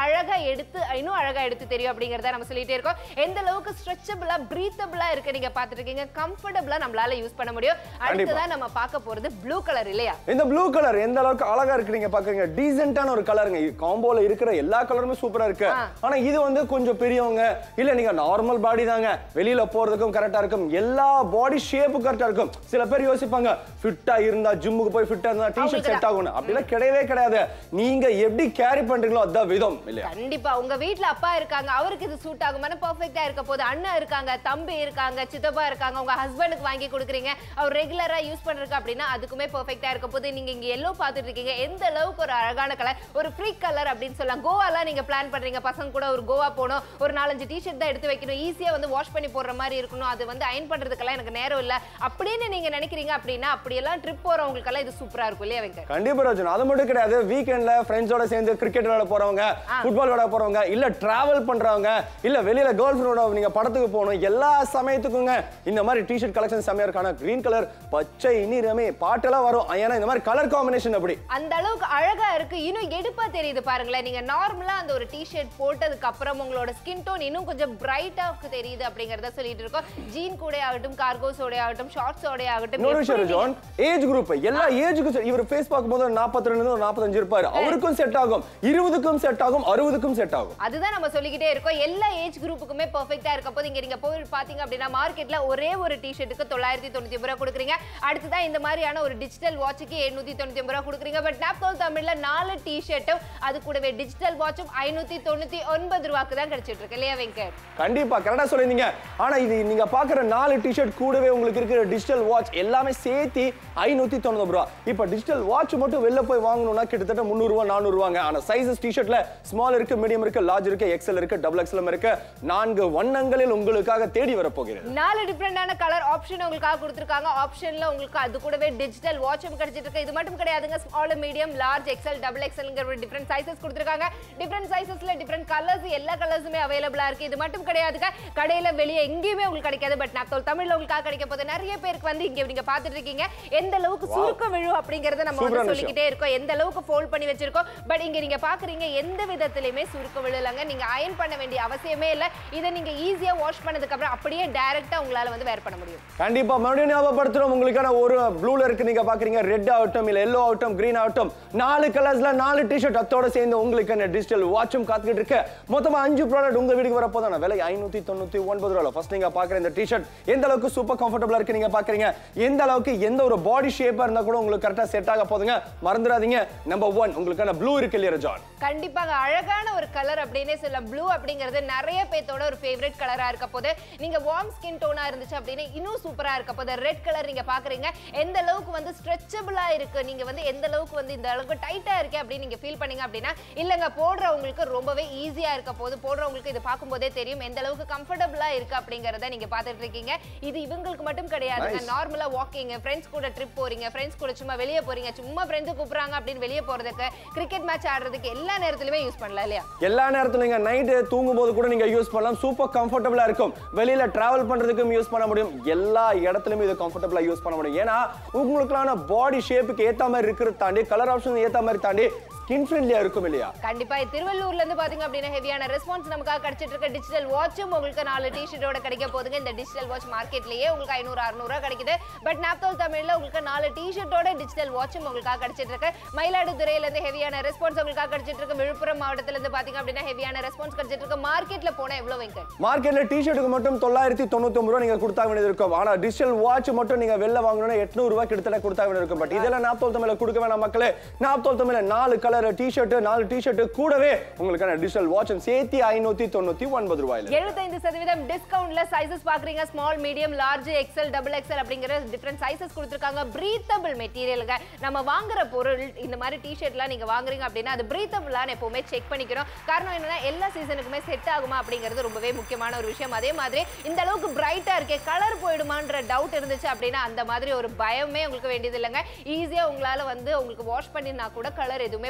அழகா எடுத்து இன்னும் அழகா எடுத்து தெரியும் அப்படிங்கறத நம்ம சொல்லிட்டே இருக்கோம் எந்த அளவுக்கு ஸ்ட்ரெச்சபிளா பிரீத்தபிளா இருக்கு நீங்க பாத்துட்டு இருக்கீங்க கம்ஃபர்டபுளா நம்மளால யூஸ் பண்ண முடியும் அடுத்ததான் நம்ம பார்க்க போறது ப்ளூ கலர் இல்லையா இந்த ப்ளூ கலர் எந்த அளவுக்கு அழகா இருக்கு நீங்க பாக்குறீங்க டீசென்ட்டான ஒரு கலருங்க காம்போல இருக்கிற எல்லா கலருமே சூப்பரா இருக்கு ஆ. ஆனா இது வந்து கொஞ்சம் பெரியவங்க இல்ல நீங்க நார்மல் பாடி தாங்க வெளியில போறதுக்கும் கரெக்டா இருக்கும் எல்லா பாடி ஷேப்பும் கரெக்டா இருக்கும் சில பேர் யோசிப்பாங்க ஃபிட்டா இருந்தா ஜிம்முக்கு போய் ஃபிட்டா இருந்தா டிஷர்ட் அவங்களுக்கு செட் ஆகும் அப்படிலாம் கிடையவே கிடையாது நீங்க எப்படி கேரி பண்றீங்களோ அதான் விதம் இல்லையா கண்டிப்பா உங்க வீட்ல அப்பா இருக்காங்க அவருக்கு இது சூட் ஆகுமான பெர்ஃபெக்ட்டா இருக்க போது அண்ணன் இருக்காங்க தம்பி இருக்காங்க சித்தப்பா இருக்காங்க உங்க ஹஸ்பண்டுக்கு வாங்கி கொடுக்குறீங்க அவர் ரெகுலரா யூஸ் பண்றதுக்கு அப்படின்னா அதுக்குமே பெர்ஃபெக்ட்டா இருக்க போது நீங்க இங்க எல்லோ பார்த்துட்டு இருக்கீங்க எந்த அளவுக்கு ஒரு அழகான கலர் ஒரு ஃப்ரீ கலர் அப்படின்னு சொல்லலாம் கோவாலாம் நீங்க பிளான் பண்றீங்க பசங்க கூட ஒரு கோவா போகணும் ஒரு நாலஞ்சு டிஷர்ட் தான் எடுத்து வைக்கணும் ஈஸியா வந்து வாஷ் பண்ணி போடுற மாதிரி இருக்கணும் அது வந்து அயன் பண்றதுக்கெல்லாம் எனக்கு நேரம் இல்ல அப்படின்னு நீங்க நினைக்கிறீங்க அப்படின்னா அப்படியெல்லாம் ட்ரிப் போறவங்களுக்கெல்லாம் இது சூப்பரா இருக்கும் இல்லையா வெங்கட் கண்டிப்பா ரோஜன் அது மட்டும் கிடையாது வீக்கெண்ட்ல ஃப்ரெண்ட்ஸோட சேர்ந்து கிரிக்கெட் விளையாட போறவங்க ஃபுட்பால் விளையாட போறவங்க இல்ல டிராவல் பண்றவங்க இல்ல வெளியில கேர்ள் ஃப்ரெண்டோட நீங்க படத்துக்கு போகணும் எல்லா சமயத்துக்குங்க இந்த மாதிரி டிஷர்ட் கலெக்ஷன் செமையா இருக்கான கிரீன் கலர் பச்சை நீரமே பாட்டெல்லாம் வரும் ஏன்னா இந்த மாதிரி கலர் காம்பினேஷன் அப்படி அந்த அளவுக்கு அழகா இருக்கு இன்னும் எடுப்பா தெரியுது பாருங்களேன் நீங்க நார்மலா அந்த ஒரு டிஷர்ட் போட்டதுக்கு அப்புறம் உங்களோட ஸ்கின் டோன் இன்னும் கொஞ்சம் பிரைட்டா தெரியுது அப்படிங்கறத சொல்லிட்டு இருக்கோம் ஜீன் கூட ஆகட்டும் கார்கோஸோட ஆகட்டும் ஷார்ட்ஸோட ஆகட்டும் இன்னொரு விஷயம் எப்படி ஜான் ஏஜ் குரூப் எல்லா ஏஜுக்கும் இவர் ஃபேஸ் பார்க்கும்போது ஒரு 42 இருந்து ஒரு 45 இருப்பாரு அவருக்கும் செட் ஆகும் இருபதுக்கும் செட் ஆகும் அறுபதுக்கும் செட் ஆகும் அதுதான் நம்ம சொல்லிக்கிட்டே இருக்கோம் எல்லா ஏஜ் குரூப்புக்குமே பெர்ஃபெக்ட்டா இருக்க போது இங்க நீங்க போய் பாத்தீங்க அப்படின்னா மார்க்கெட்ல ஒரே ஒரு டிஷர்ட்டுக்கு தொள்ளாயிரத்தி தொண்ணூத்தி ஒன்பது ரூபா கொடுக்குறீங்க அடுத்ததான் இந்த மாதிரியான ஒரு டிஜிட்டல் வாட்சுக்கு எண்ணூத்தி தொண்ணூத்தி ஒன்பது ரூபா கொடுக்குறீங்க பட் நாப்தோல் தமிழ்ல நாலு டிஷர்ட்டும் அது கூடவே டிஜிட்டல் வாட்சும் ஐநூத்தி தொண்ணூத்தி ஒன்பது ரூபாக்கு தான் கிடைச்சிட்டு இருக்கு இல்லையா வெங்கட் கண்டிப்பா கரெக்டா சொல்லிருந்தீங்க ஆனா இது நீங்க பாக்குற நாலு டிஷர்ட் கூடவே உங்களுக்கு இருக்கிற டிஜிட்டல் வாட்ச் எல்லாமே சேர்த்து ஐநூத்தி தொண்ணூறு ரூபா இப்ப டிஜிட்டல் வாட்ச் மட்டும் வெளில போய் வாங்கணும்னா கிட்டத்தட்ட முந்நூறு ரூபா நானூறு ரூபாங்க ஆனா சைஸஸ் டிஷர்ட்ல ஸ்மால் இருக்கு மீடியம் இருக்கு லார்ஜ் இருக்கு எக்ஸல் இருக்கு டபுள் எக்ஸல் இருக்கு நான்கு வண்ணங்களில் உங்களுக்காக தேடி வரப்போகிறது நாலு டிஃப்ரெண்டான கலர் ஆப்ஷன் உங்களுக்காக கொடுத்துருக்காங்க ஆப்ஷன்ல உங்களுக்கு அது கூடவே டிஜிட்டல் வாட்சும் கிடைச்சிட்டு இருக்கு இது மட்டும் கிடையாதுங்க small medium large XL double எக்ஸல்ங்கிற ஒரு டிஃப்ரெண்ட் சைசஸ் கொடுத்துருக்காங்க டிஃப்ரெண்ட் சைசஸ்ல டிஃப்ரெண்ட் கலர்ஸ் எல்லா கலர்ஸுமே அவைலபிளா இருக்கு இது மட்டும் கிடையாதுங்க கடையில வெளியே எங்கேயுமே உங்களுக்கு கிடைக்காது பட் நான் தமிழ்ல உங்களுக்காக கிடைக்க போது நிறைய பேருக்கு வந்து இங்க நீங்க பாத்துட்டு இருக்கீங்க எந்த அளவுக்கு சுருக்கம் விழும் அப்படிங்கறத நம்ம வந்து சூப்பரான சொல்லிக்கிட்டே இருக்கோம் எந்த அளவுக்கு ஃபோல்ட் பண்ணி வச்சிருக்கோம் பட் இங்க நீங்க பாக்குறீங்க எந்த விதத்திலுமே சுருக்கம் விழலங்க நீங்க அயன் பண்ண வேண்டிய அவசியமே இல்ல இதை நீங்க ஈஸியா வாஷ் பண்ணதுக்கு அப்புறம் அப்படியே டைரக்டா உங்களால வந்து வேர் பண்ண முடியும் கண்டிப்பா மறுபடியும் ஞாபகப்படுத்துறோம் உங்களுக்கான ஒரு ப்ளூல இருக்கு நீங்க பாக்குறீங்க ரெட் ஆகட்டும் இல்ல எல்லோ ஆகட்டும் கிரீன் ஆகட்டும் நாலு கலர்ஸ்ல நாலு டிஷர்ட் அத்தோட சேர்ந்து உங்களுக்கான டிஜிட்டல் வாட்சும் காத்துக்கிட்டு இருக்கு மொத்தமா அஞ்சு ப்ராடக்ட் உங்க வீட்டுக்கு வரப்போதான விலை ஐநூத்தி தொண்ணூத்தி ஒன்பது ரூபாய் ஃபர்ஸ்ட் நீங்க பாக்குற இந்த டிஷர்ட் எந்த அளவுக்கு சூப்பர் கம்ஃபர்டபுளா இருக்கு நீங்க பாக்குறீங்க எந்த அளவுக்கு எந்த ஒரு பாடி ஷேப்பா இருந்தா கூட உங்களுக்கு கரெக்டா செட் ஆக போதுங்க மறந்துடாதீங்க நம்பர் ஒன் உங்களுக்கான ப்ளூ இருக்கு இல்லையா ஜான் கண்டிப்பாக அழகான ஒரு கலர் அப்படின்னே சொல்லலாம் ப்ளூ அப்படிங்கிறது நிறைய பேத்தோட ஒரு ஃபேவரட் கலரா இருக்க போது நீங்க வார்ம் ஸ்கின் டோனா இருந்துச்சு அப்படின்னு இன்னும் சூப்பரா இருக்க போது ரெட் கலர் நீங்க பாக்குறீங்க எந்த அளவுக்கு வந்து ஸ்ட்ரெச்சபிளா இருக்கு நீங்க வந்து எந்த அளவுக்கு வந்து இந்த அளவுக்கு டைட்டா இருக்கு அப்படின்னு நீங்க ஃபீல் பண்ணீங்க அப்படின்னா இல்லங்க போடுறவங்களுக்கு ரொம்பவே ஈஸியா இருக்க போது போடுறவங்களுக்கு இது பார்க்கும்போதே தெரியும் எந்த அளவுக்கு கம்ஃபர்டபுளா இருக்கு அப்படிங்கறத நீங்க பார்த்துட்டு இருக்கீங்க இது இவங்களுக்கு மட்டும் கிடையாதுங்க Nice. நார்மலா வாக்கிங் ஃப்ரெண்ட்ஸ் கூட ட்ரிப் போறீங்க ஃப்ரெண்ட்ஸ் கூட சும்மா வெளியே போறீங்க சும்மா ஃப்ரெண்ட்ஸ் கூப்பிடுறாங்க அப்படின்னு வெளியே போறதுக்கு கிரிக்கெட் மேட்ச் ஆடுறதுக்கு எல்லா நேரத்துலயுமே யூஸ் பண்ணலாம் இல்லையா எல்லா நேரத்துல நீங்க நைட்டு தூங்கும் போது கூட நீங்க யூஸ் பண்ணலாம் சூப்பர் கம்ஃபர்டபுளா இருக்கும் வெளியில டிராவல் பண்றதுக்கும் யூஸ் பண்ண முடியும் எல்லா இடத்துலயுமே இது கம்ஃபர்டபுளா யூஸ் பண்ண முடியும் ஏன்னா உங்களுக்கான பாடி ஷேப்புக்கு ஏத்த மாதிரி இருக்கிறது தாண்டி கலர் ஆப்ஷன் ஏத்த மாதிரி தாண்டி ஸ்கின் ஃப்ரெண்ட்லியா இருக்கும் இல்லையா கண்டிப்பா இது திருவள்ளூர்ல இருந்து பாத்தீங்க அப்படின்னா ஹெவியான ரெஸ்பான்ஸ் நமக்காக கிடைச்சிட்டு இருக்க டிஜிட்டல் வாட்சும் உங்களுக்கு நாலு டிஷர்ட்டோட கிடைக்க போதுங்க இந்த டிஜிட்டல் வாட்ச் மார்க்கெட்லயே உங்களுக்கு ஐநூறு அறுநூறு கிடைக்குது பட் நாப்தோல் தமிழ்ல உங்களுக்கு நாலு டிஷர்ட்டோட டிஜிட்டல் வாட்சும் உங்களுக்காக கிடைச்சிட்டு இருக்கு மயிலாடுதுறையில இருந்து ஹெவியான ரெஸ்பான்ஸ் உங்களுக்காக கிடைச்சிட்டு இருக்கு விழுப்புரம் மாவட்டத்துல இருந்து பாத்தீங்க அப்படின்னா ஹெவியான ரெஸ்பான்ஸ் கிடைச்சிட்டு இருக்கு மார்க்கெட்ல போனா எவ்வளவு வெங்கட் மார்க்கெட்ல டிஷர்ட்டுக்கு மட்டும் தொள்ளாயிரத்தி தொண்ணூத்தி ரூபா நீங்க கொடுத்தா வேண்டியது இருக்கும் ஆனா டிஜிட்டல் வாட்ச் மட்டும் நீங்க வெளில வாங்கணும்னா எட்நூறு ரூபாய் கிட்டத்தட்ட கொடுத்தா வேண்டியது இருக்கும் பட் இதெல்லாம் நாப்தோல் தமிழ்ல கொடுக்க வேணாம் மக்களே நாப்தோல் தமிழ்ல நாலு கலர் டிஷர்ட் நாலு டிஷர்ட் கூடவே உங்களுக்கான டிஜிட்டல் வாட்சும் சேர்த்து ஐநூத்தி தொண்ணூத்தி ஒன்பது ரூபாயில எழுபத்தைந்து சதவீதம் டிஸ்கவுண்ட்ல சைசஸ் பாக்குறீங்க small medium large XL double XL அப்படிங்கிற டிஃப்ரெண்ட் சைசஸ் கொடுத்துருக்காங்க பிரீத்தபிள் மெட்டீரியலுங்க நம்ம வாங்குற பொருள் இந்த மாதிரி டிஷர்ட்லாம் நீங்க வாங்குறீங்க அப்படின்னா அது பிரீத்தபிளான்னு எப்பவுமே செக் பண்ணிக்கிறோம் காரணம் என்னன்னா எல்லா சீசனுக்குமே செட் ஆகுமா அப்படிங்கிறது ரொம்பவே முக்கியமான ஒரு விஷயம் அதே மாதிரி இந்த அளவுக்கு பிரைட்டா இருக்கே கலர் போயிடுமான்ற டவுட் இருந்துச்சு அப்படின்னா அந்த மாதிரி ஒரு பயமே உங்களுக்கு வேண்டியது இல்லைங்க ஈஸியா உங்களால வந்து உங்களுக்கு வாஷ் பண்ணினா கூட கலர் எதுவுமே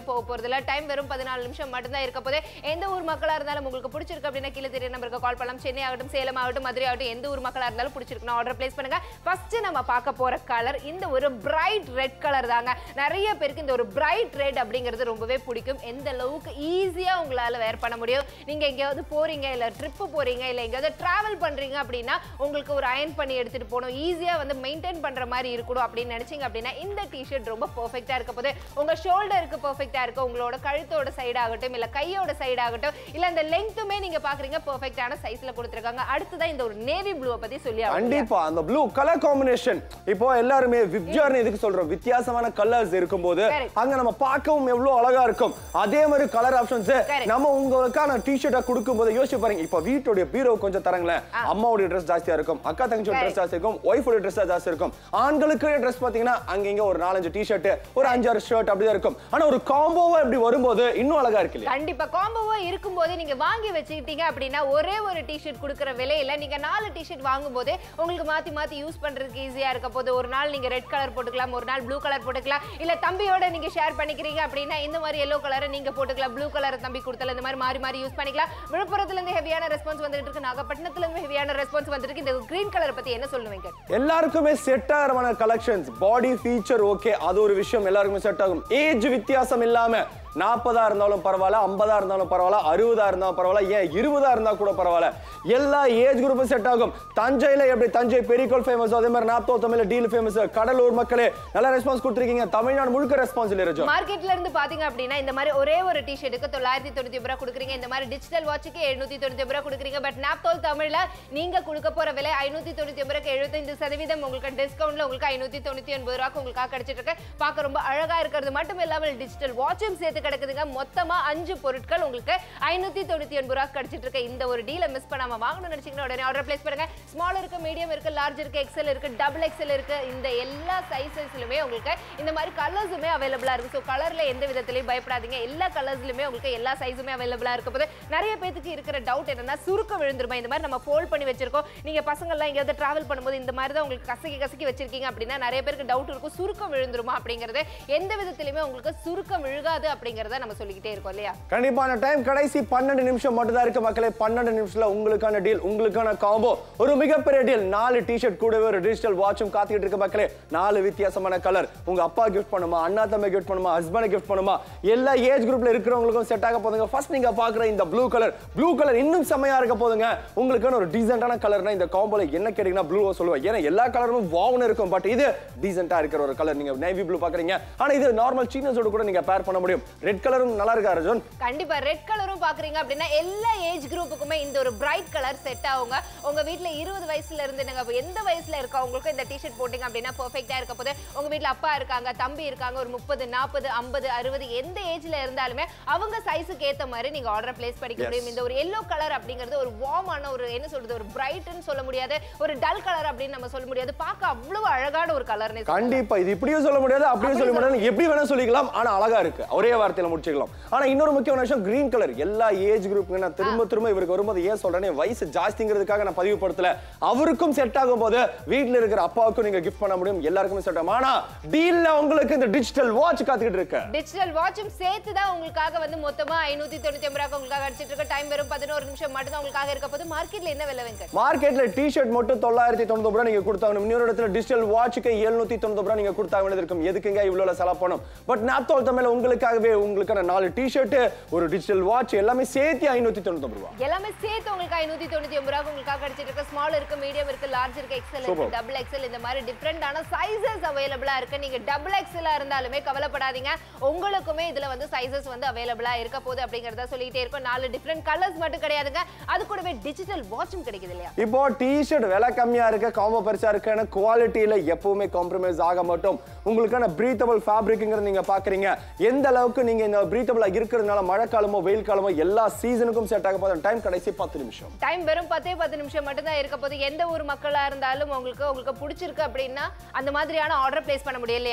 போக போறது இல்ல டைம் வெறும் பதினாலு நிமிஷம் மட்டும்தான் இருக்க போது எந்த ஊர் மக்களா இருந்தாலும் உங்களுக்கு பிடிச்சிருக்கு அப்படின்னா கீழே தெரிய நம்பருக்கு கால் பண்ணலாம் சென்னை ஆகட்டும் சேலம் ஆகட்டும் மதுரை ஆகட்டும் எந்த ஊர் மக்களா இருந்தாலும் பிடிச்சிருக்குன்னா ஆர்டர் பிளேஸ் பண்ணுங்க ஃபர்ஸ்ட் நம்ம பார்க்க போற கலர் இந்த ஒரு பிரைட் ரெட் கலர் தாங்க நிறைய பேருக்கு இந்த ஒரு பிரைட் ரெட் அப்படிங்கிறது ரொம்பவே பிடிக்கும் எந்த அளவுக்கு ஈஸியா உங்களால வேர் பண்ண முடியும் நீங்க எங்கேயாவது போறீங்க இல்ல ட்ரிப் போறீங்க இல்ல எங்கேயாவது டிராவல் பண்றீங்க அப்படின்னா உங்களுக்கு ஒரு அயன் பண்ணி எடுத்துட்டு போகணும் ஈஸியா வந்து மெயின்டைன் பண்ற மாதிரி இருக்கணும் அப்படின்னு நினைச்சீங்க அப்படின்னா இந்த டிஷர்ட் ரொம்ப பெர்ஃபெக்ட்டா இருக்க போது உங்க ஷோல்டருக்கு பெர்ஃபெக்ட்டா இருக்கு உங்களோட கழுத்தோட சைடு ஆகட்டும் இல்ல கையோட சைடு ஆகட்டும் இல்ல அந்த லெங்த்துமே நீங்க பாக்குறீங்க பெர்ஃபெக்ட்டான சைஸ்ல கொடுத்துருக்காங்க அடுத்ததான் இந்த ஒரு நேவி ப்ளூவை பத்தி சொல்லி ஆகணும். கண்டிப்பா அந்த ப்ளூ கலர் காம்பினேஷன் இப்போ எல்லாருமே விப்ஜார்னு எதுக்கு சொல்றோம் வித்தியாசமான கலர்ஸ் இருக்கும்போது Correct. அங்க நம்ம பார்க்கவும் எவ்வளவு அழகா இருக்கும் அதே மாதிரி கலர் ஆப்ஷன்ஸ் Correct. நம்ம உங்களுக்கான டிஷர்ட்டை கொடுக்கும்போது யோசிச்சு பாருங்க இப்போ வீட்டுடைய பீரோ கொஞ்சம் தரங்களேன் அம்மாவுடைய ட்ரெஸ் ஜாஸ்தியா இருக்கும் அக்கா தங்கச்சியோட Correct. ட்ரெஸ் ஜாஸ்தி இருக்கும் ஒய்ஃபோட ட்ரெஸ் ஜாஸ்தி இருக்கும் ஆண்களுக்கு ட்ரெஸ் பாத்தீங்கன்னா அங்க இங்க ஒரு நாலஞ்சு டிஷர்ட் ஒரு அஞ்சாறு ஷர்ட் அப்படிதான் இருக்கும் ஆனா ஒரு காம்போவா இப்படி வரும்போது இன்னும் அழகா இருக்கு இல்லையா கண்டிப்பா காம்போவா இருக்கும்போது நீங்க வாங்கி வச்சுக்கிட்டீங்க அப்படின்னா ஒரே ஒரு டிஷர்ட் கொடுக்குற விலையில நீங்க நாலு டிஷர்ட் வாங்கும்போது உங்களுக்கு மாத்தி மாத்தி யூஸ் பண்றதுக்கு ஈஸியா இருக்க போது ஒரு நாள் நீங்க ரெட் கலர் போட்டுக்கலாம் ஒரு நாள் ப்ளூ கலர் போட்டுக்கலாம் இல்ல தம்பியோட நீங்க ஷேர் பண்ணிக்கிறீங்க அப்படின்னா இந்த மாதிரி எல்லோ கலரை நீங்க போட்டுக்கலாம் ப்ளூ கலர் தம்பி கொடுத்தல இந்த மாதிரி மாறி மாறி யூஸ் பண்ணிக்கலாம் விழுப்புரத்துல இருந்து ஹெவியான ரெஸ்பான்ஸ் வந்துட்டு இருக்கு நாகப்பட்டினத்துல இருந்து ஹெவியான ரெஸ்பான்ஸ் வந்துட்டு இருக்கு இந்த கிரீன் கலர் பத்தி என்ன சொல்லுவீங்க எல்லாருக்குமே செட் ஆகிறமான கலெக்ஷன்ஸ் பாடி ஃபீச்சர் ஓகே அது ஒரு விஷயம் எல்லாருக்குமே செட் ஆகும் ஏஜ் வித்தியாசம் இல்லாம நாற்பதா இருந்தாலும் பரவாயில்ல ஐம்பதா இருந்தாலும் பரவாயில்ல அறுபதா இருந்தாலும் பரவாயில்ல ஏன் இருபதா இருந்தா கூட பரவாயில்ல எல்லா ஏஜ் குரூப்பும் செட் ஆகும் தஞ்சையில எப்படி தஞ்சை பெரிகோல் ஃபேமஸ் அதே மாதிரி நாப்தோ தமிழ்ல டீல் ஃபேமஸ் கடலூர் மக்களே நல்ல ரெஸ்பான்ஸ் கொடுத்துருக்கீங்க தமிழ்நாடு முழுக்க ரெஸ்பான்ஸ் இல்லை ரஜோ மார்க்கெட்ல இருந்து பாத்தீங்க அப்படின்னா இந்த மாதிரி ஒரே ஒரு டிஷர்ட்டுக்கு தொள்ளாயிரத்தி தொண்ணூத்தி ரூபாய் கொடுக்குறீங்க இந்த மாதிரி டிஜிட்டல் வாட்சுக்கு எழுநூத்தி தொண்ணூத்தி ரூபாய் கொடுக்குறீங்க பட் நாப்தோல் தமிழ்ல நீங்க கொடுக்க போற விலை ஐநூத்தி தொண்ணூத்தி ரூபாய்க்கு எழுபத்தைந்து சதவீதம் உங்களுக்கு டிஸ்கவுண்ட்ல உங்களுக்கு ஐநூத்தி தொண்ணூத்தி ஒன்பது ரூபாய்க்கு உங்களுக்கு கிடைச்சிட்டு இருக்கு பார்க்க ரொம்ப அழகா இருக்கிறது மட்டும் இல்லாமல் டிஜிட்டல் வாட்சும் சேர்த்து கிடக்குதுங்க மொத்தமா அஞ்சு பொருட்கள் உங்களுக்கு ஐநூத்தி தொண்ணூத்தி ஒன்பது ரூபாய் கிடைச்சிட்டு இருக்கு இந்த ஒரு டீலை மிஸ் பண்ணாம வாங்கணும்னு நினைச்சீங்கன்னா உடனே ஆர்டர் பிளேஸ் பண்ணுங்க ஸ்மால் இருக்கு மீடியம் இருக்கு லார்ஜ் இருக்கு எக்ஸல் இருக்கு டபுள் எக்ஸல் இருக்கு இந்த எல்லா சைஸஸ்லுமே உங்களுக்கு இந்த மாதிரி கலர்ஸுமே அவைலபிளா இருக்கு ஸோ கலர்ல எந்த விதத்திலையும் பயப்படாதீங்க எல்லா கலர்ஸ்லுமே உங்களுக்கு எல்லா சைஸுமே அவைலபிளா இருக்க போது நிறைய பேத்துக்கு இருக்கிற டவுட் என்னன்னா சுருக்க விழுந்துருமா இந்த மாதிரி நம்ம ஃபோல்ட் பண்ணி வச்சிருக்கோம் நீங்க பசங்க எல்லாம் எங்கேயாவது டிராவல் பண்ணும்போது இந்த மாதிரி தான் உங்களுக்கு கசக்கி கசக்கி வச்சிருக்கீங்க அப்படின்னா நிறைய பேருக்கு டவுட் இருக்கும் சுருக்கம் விழுந்துருமா அப்படிங்கிறது எந்த விதத்திலுமே உங்களுக்கு சுருக்கம் விழுகாது அப்படிங்கறத நம்ம சொல்லிக்கிட்டே இருக்கோம் இல்லையா கண்டிப்பான டைம் கடைசி பன்னெண்டு நிமிஷம் மட்டும் தான் இருக்கு மக்களே பன்னெண்டு நிமிஷத்துல உங்களுக்கான டீல் உங்களுக்கான காம்போ ஒரு மிகப்பெரிய டீல் நாலு டிஷர்ட் கூடவே ஒரு டிஜிட்டல் வாட்சும் காத்துக்கிட்டு இருக்க மக்களே நாலு வித்தியாசமான கலர் உங்க அப்பா கிஃப்ட் பண்ணுமா அண்ணா தம்பி கிஃப்ட் பண்ணுமா ஹஸ்பண்ட் கிஃப்ட் பண்ணுமா எல்லா ஏஜ் குரூப்ல இருக்கிறவங்களுக்கும் செட் ஆக போதுங்க ஃபர்ஸ்ட் நீங்க பாக்குற இந்த ப்ளூ கலர் ப்ளூ கலர் இன்னும் செமையா இருக்க போதுங்க உங்களுக்கான ஒரு டீசென்டான கலர்னா இந்த காம்போல என்ன கேட்டீங்கன்னா ப்ளூவை சொல்லுவேன் ஏன்னா எல்லா கலரும் வாவ்னு இருக்கும் பட் இது டீசென்டா இருக்கிற ஒரு கலர் நீங்க நேவி ப்ளூ பாக்குறீங்க ஆனா இது நார்மல் சீனஸோட கூட நீங்க பேர் பண்ண முடியும் ரெட் கலரும் நல்லா இருக்கா அர்ஜுன் கண்டிப்பா ரெட் கலரும் பாக்குறீங்க அப்படின்னா எல்லா ஏஜ் குரூப்புக்குமே இந்த ஒரு பிரைட் கலர் செட் ஆகுங்க உங்க வீட்ல இருபது வயசுல இருந்து நீங்க அப்ப எந்த வயசுல இருக்கவங்களுக்கும் இந்த டிஷர்ட் போட்டீங்க அப்படின்னா பெர்ஃபெக்ட்டா இருக்க போது உங்க வீட்ல அப்பா இருக்காங்க தம்பி இருக்காங்க ஒரு முப்பது நாற்பது ஐம்பது அறுபது எந்த ஏஜ்ல இருந்தாலுமே அவங்க சைஸுக்கு ஏத்த மாதிரி நீங்க ஆர்டர் பிளேஸ் பண்ணிக்க Yes. முடியும் இந்த ஒரு எல்லோ கலர் அப்படிங்கிறது ஒரு வார்மான ஒரு என்ன சொல்றது ஒரு பிரைட்னு சொல்ல முடியாது ஒரு டல் கலர் அப்படின்னு நம்ம சொல்ல முடியாது பார்க்க அவ்வளவு அழகான ஒரு கலர்னு கண்டிப்பா இது இப்படியும் சொல்ல முடியாது அப்படியும் சொல்ல முடியாது எப்படி வேணா சொல்லிக்கலாம் ஆனா அழகா இருக்கு ஒரே வார்த்தையில முடிச்சுக்கலாம் ஆனா இன்னொரு முக்கியமான விஷயம் கிரீன் கலர் எல்லா ஏஜ் குரூப்புங்க நான் திரும்ப திரும்ப இவருக்கு வரும்போது ஏன் சொல்றேனே வயசு ஜாஸ்திங்கிறதுக்காக நான் பதிவுபடுத்தல அவருக்கும் செட் ஆகும் போது வீட்ல இருக்கிற அப்பாவுக்கும் நீங்க கிஃப்ட் பண்ண முடியும் எல்லாருக்குமே செட் ஆகும் ஆனா டீல்ல உங்களுக்கு இந்த டிஜிட்டல் வாட்ச் காத்துக்கிட்டு இருக்கு டிஜிட்டல் வாட்சும் சேர்த்து தான் உங்களுக்காக வந்து மொத்தமா ஐநூத்தி தொண்ணூத்தி ஒன்பது ரூபாய்க்கு உங்களுக்காக அடிச்சிட்டு இருக்க டைம் வெறும் பதினோரு நிமிஷம் மட்டும் தான் உங்களுக்காக இருக்க போது மார்க்கெட்ல என்ன விலை வெங்கட் மார்க்கெட்ல டி-ஷர்ட் மட்டும் தொள்ளாயிரத்தி தொண்ணூத்தி ரூபாய் நீங்க கொடுத்தாங்க இன்னொரு இடத்துல டிஜிட்டல் வாட்சுக்கு எழுநூத்தி தொண்ணூத்தி ரூபாய் நீங்க கொடுத்தா வேண்டியது இருக்கும் எதுக்குங்க இவ்வளவு செலவு பண்ணும் பட் நாப்தோல் தமிழ் உங்களுக்காகவே உங்களுக்கான நாலு டி-ஷர்ட் ஒரு டிஜிட்டல் வாட்ச் எல்லாமே சேர்த்து ஐநூத்தி தொண்ணூத்தி ரூபாய் எல்லாமே சேர்த்து உங்களுக்கு ஐநூத்தி தொண்ணூத்தி ஒன்பது ரூபாய்க்கு உங்களுக்காக அடிச்சிட்டு இருக்க ஸ்மால் இருக்கு மீடியம் இருக்கு லார்ஜ் இருக்கு எக்ஸல் இருக்கு Super. டபுள் எக்ஸல் இந்த மாதிரி டிஃப்ரெண்டான சைசஸ் அவைலபிளா இருக்கு நீங்க டபுள் எக்ஸலா இருந்தாலுமே கவலைப்படாதீங்க உங்களுக்குமே இதுல வந்து சைசஸ் வந்து அவைலபிளா இருக்க போகுது அப்படிங்கறத சொல்லிட்டே இருக்கோம் நாலு டிஃப்ரெண்ட் கலர்ஸ் மட்டும் கிடையாதுங்க அது கூடவே டிஜிட்டல் வாட்சும் கிடைக்குது இல்லையா இப்போ டி-ஷர்ட் விலை கம்மியா இருக்கு காம்போ பெருசா இருக்கு குவாலிட்டியில எப்பவுமே காம்ப்ரமைஸ் ஆக மாட்டோம் உங்களுக்கான பிரீத்தபிள் ஃபேப்ரிக்ங்கிறது நீங்க பாக்குறீங்க எந்த அளவுக்கு நீங்க இந்த பிரீத்தபிளா இருக்கிறதுனால மழைக்காலமோ வெயில் காலமோ எல்லா சீசனுக்கும் செட் ஆக போதும் டைம் கடைசி பத்து நிமிஷம் டைம் வெறும் பத்தே பத்து நிமிஷம் மட்டும் தான் இருக்க போது எந்த ஊர் மக்களா இருந்தாலும் உங்களுக்கு உங்களுக்கு பிடிச்சிருக்கு அப்படின்னா அந்த மாதிரியான ஆர்டர் பிளேஸ் பண்ண முடியும் இல்லையா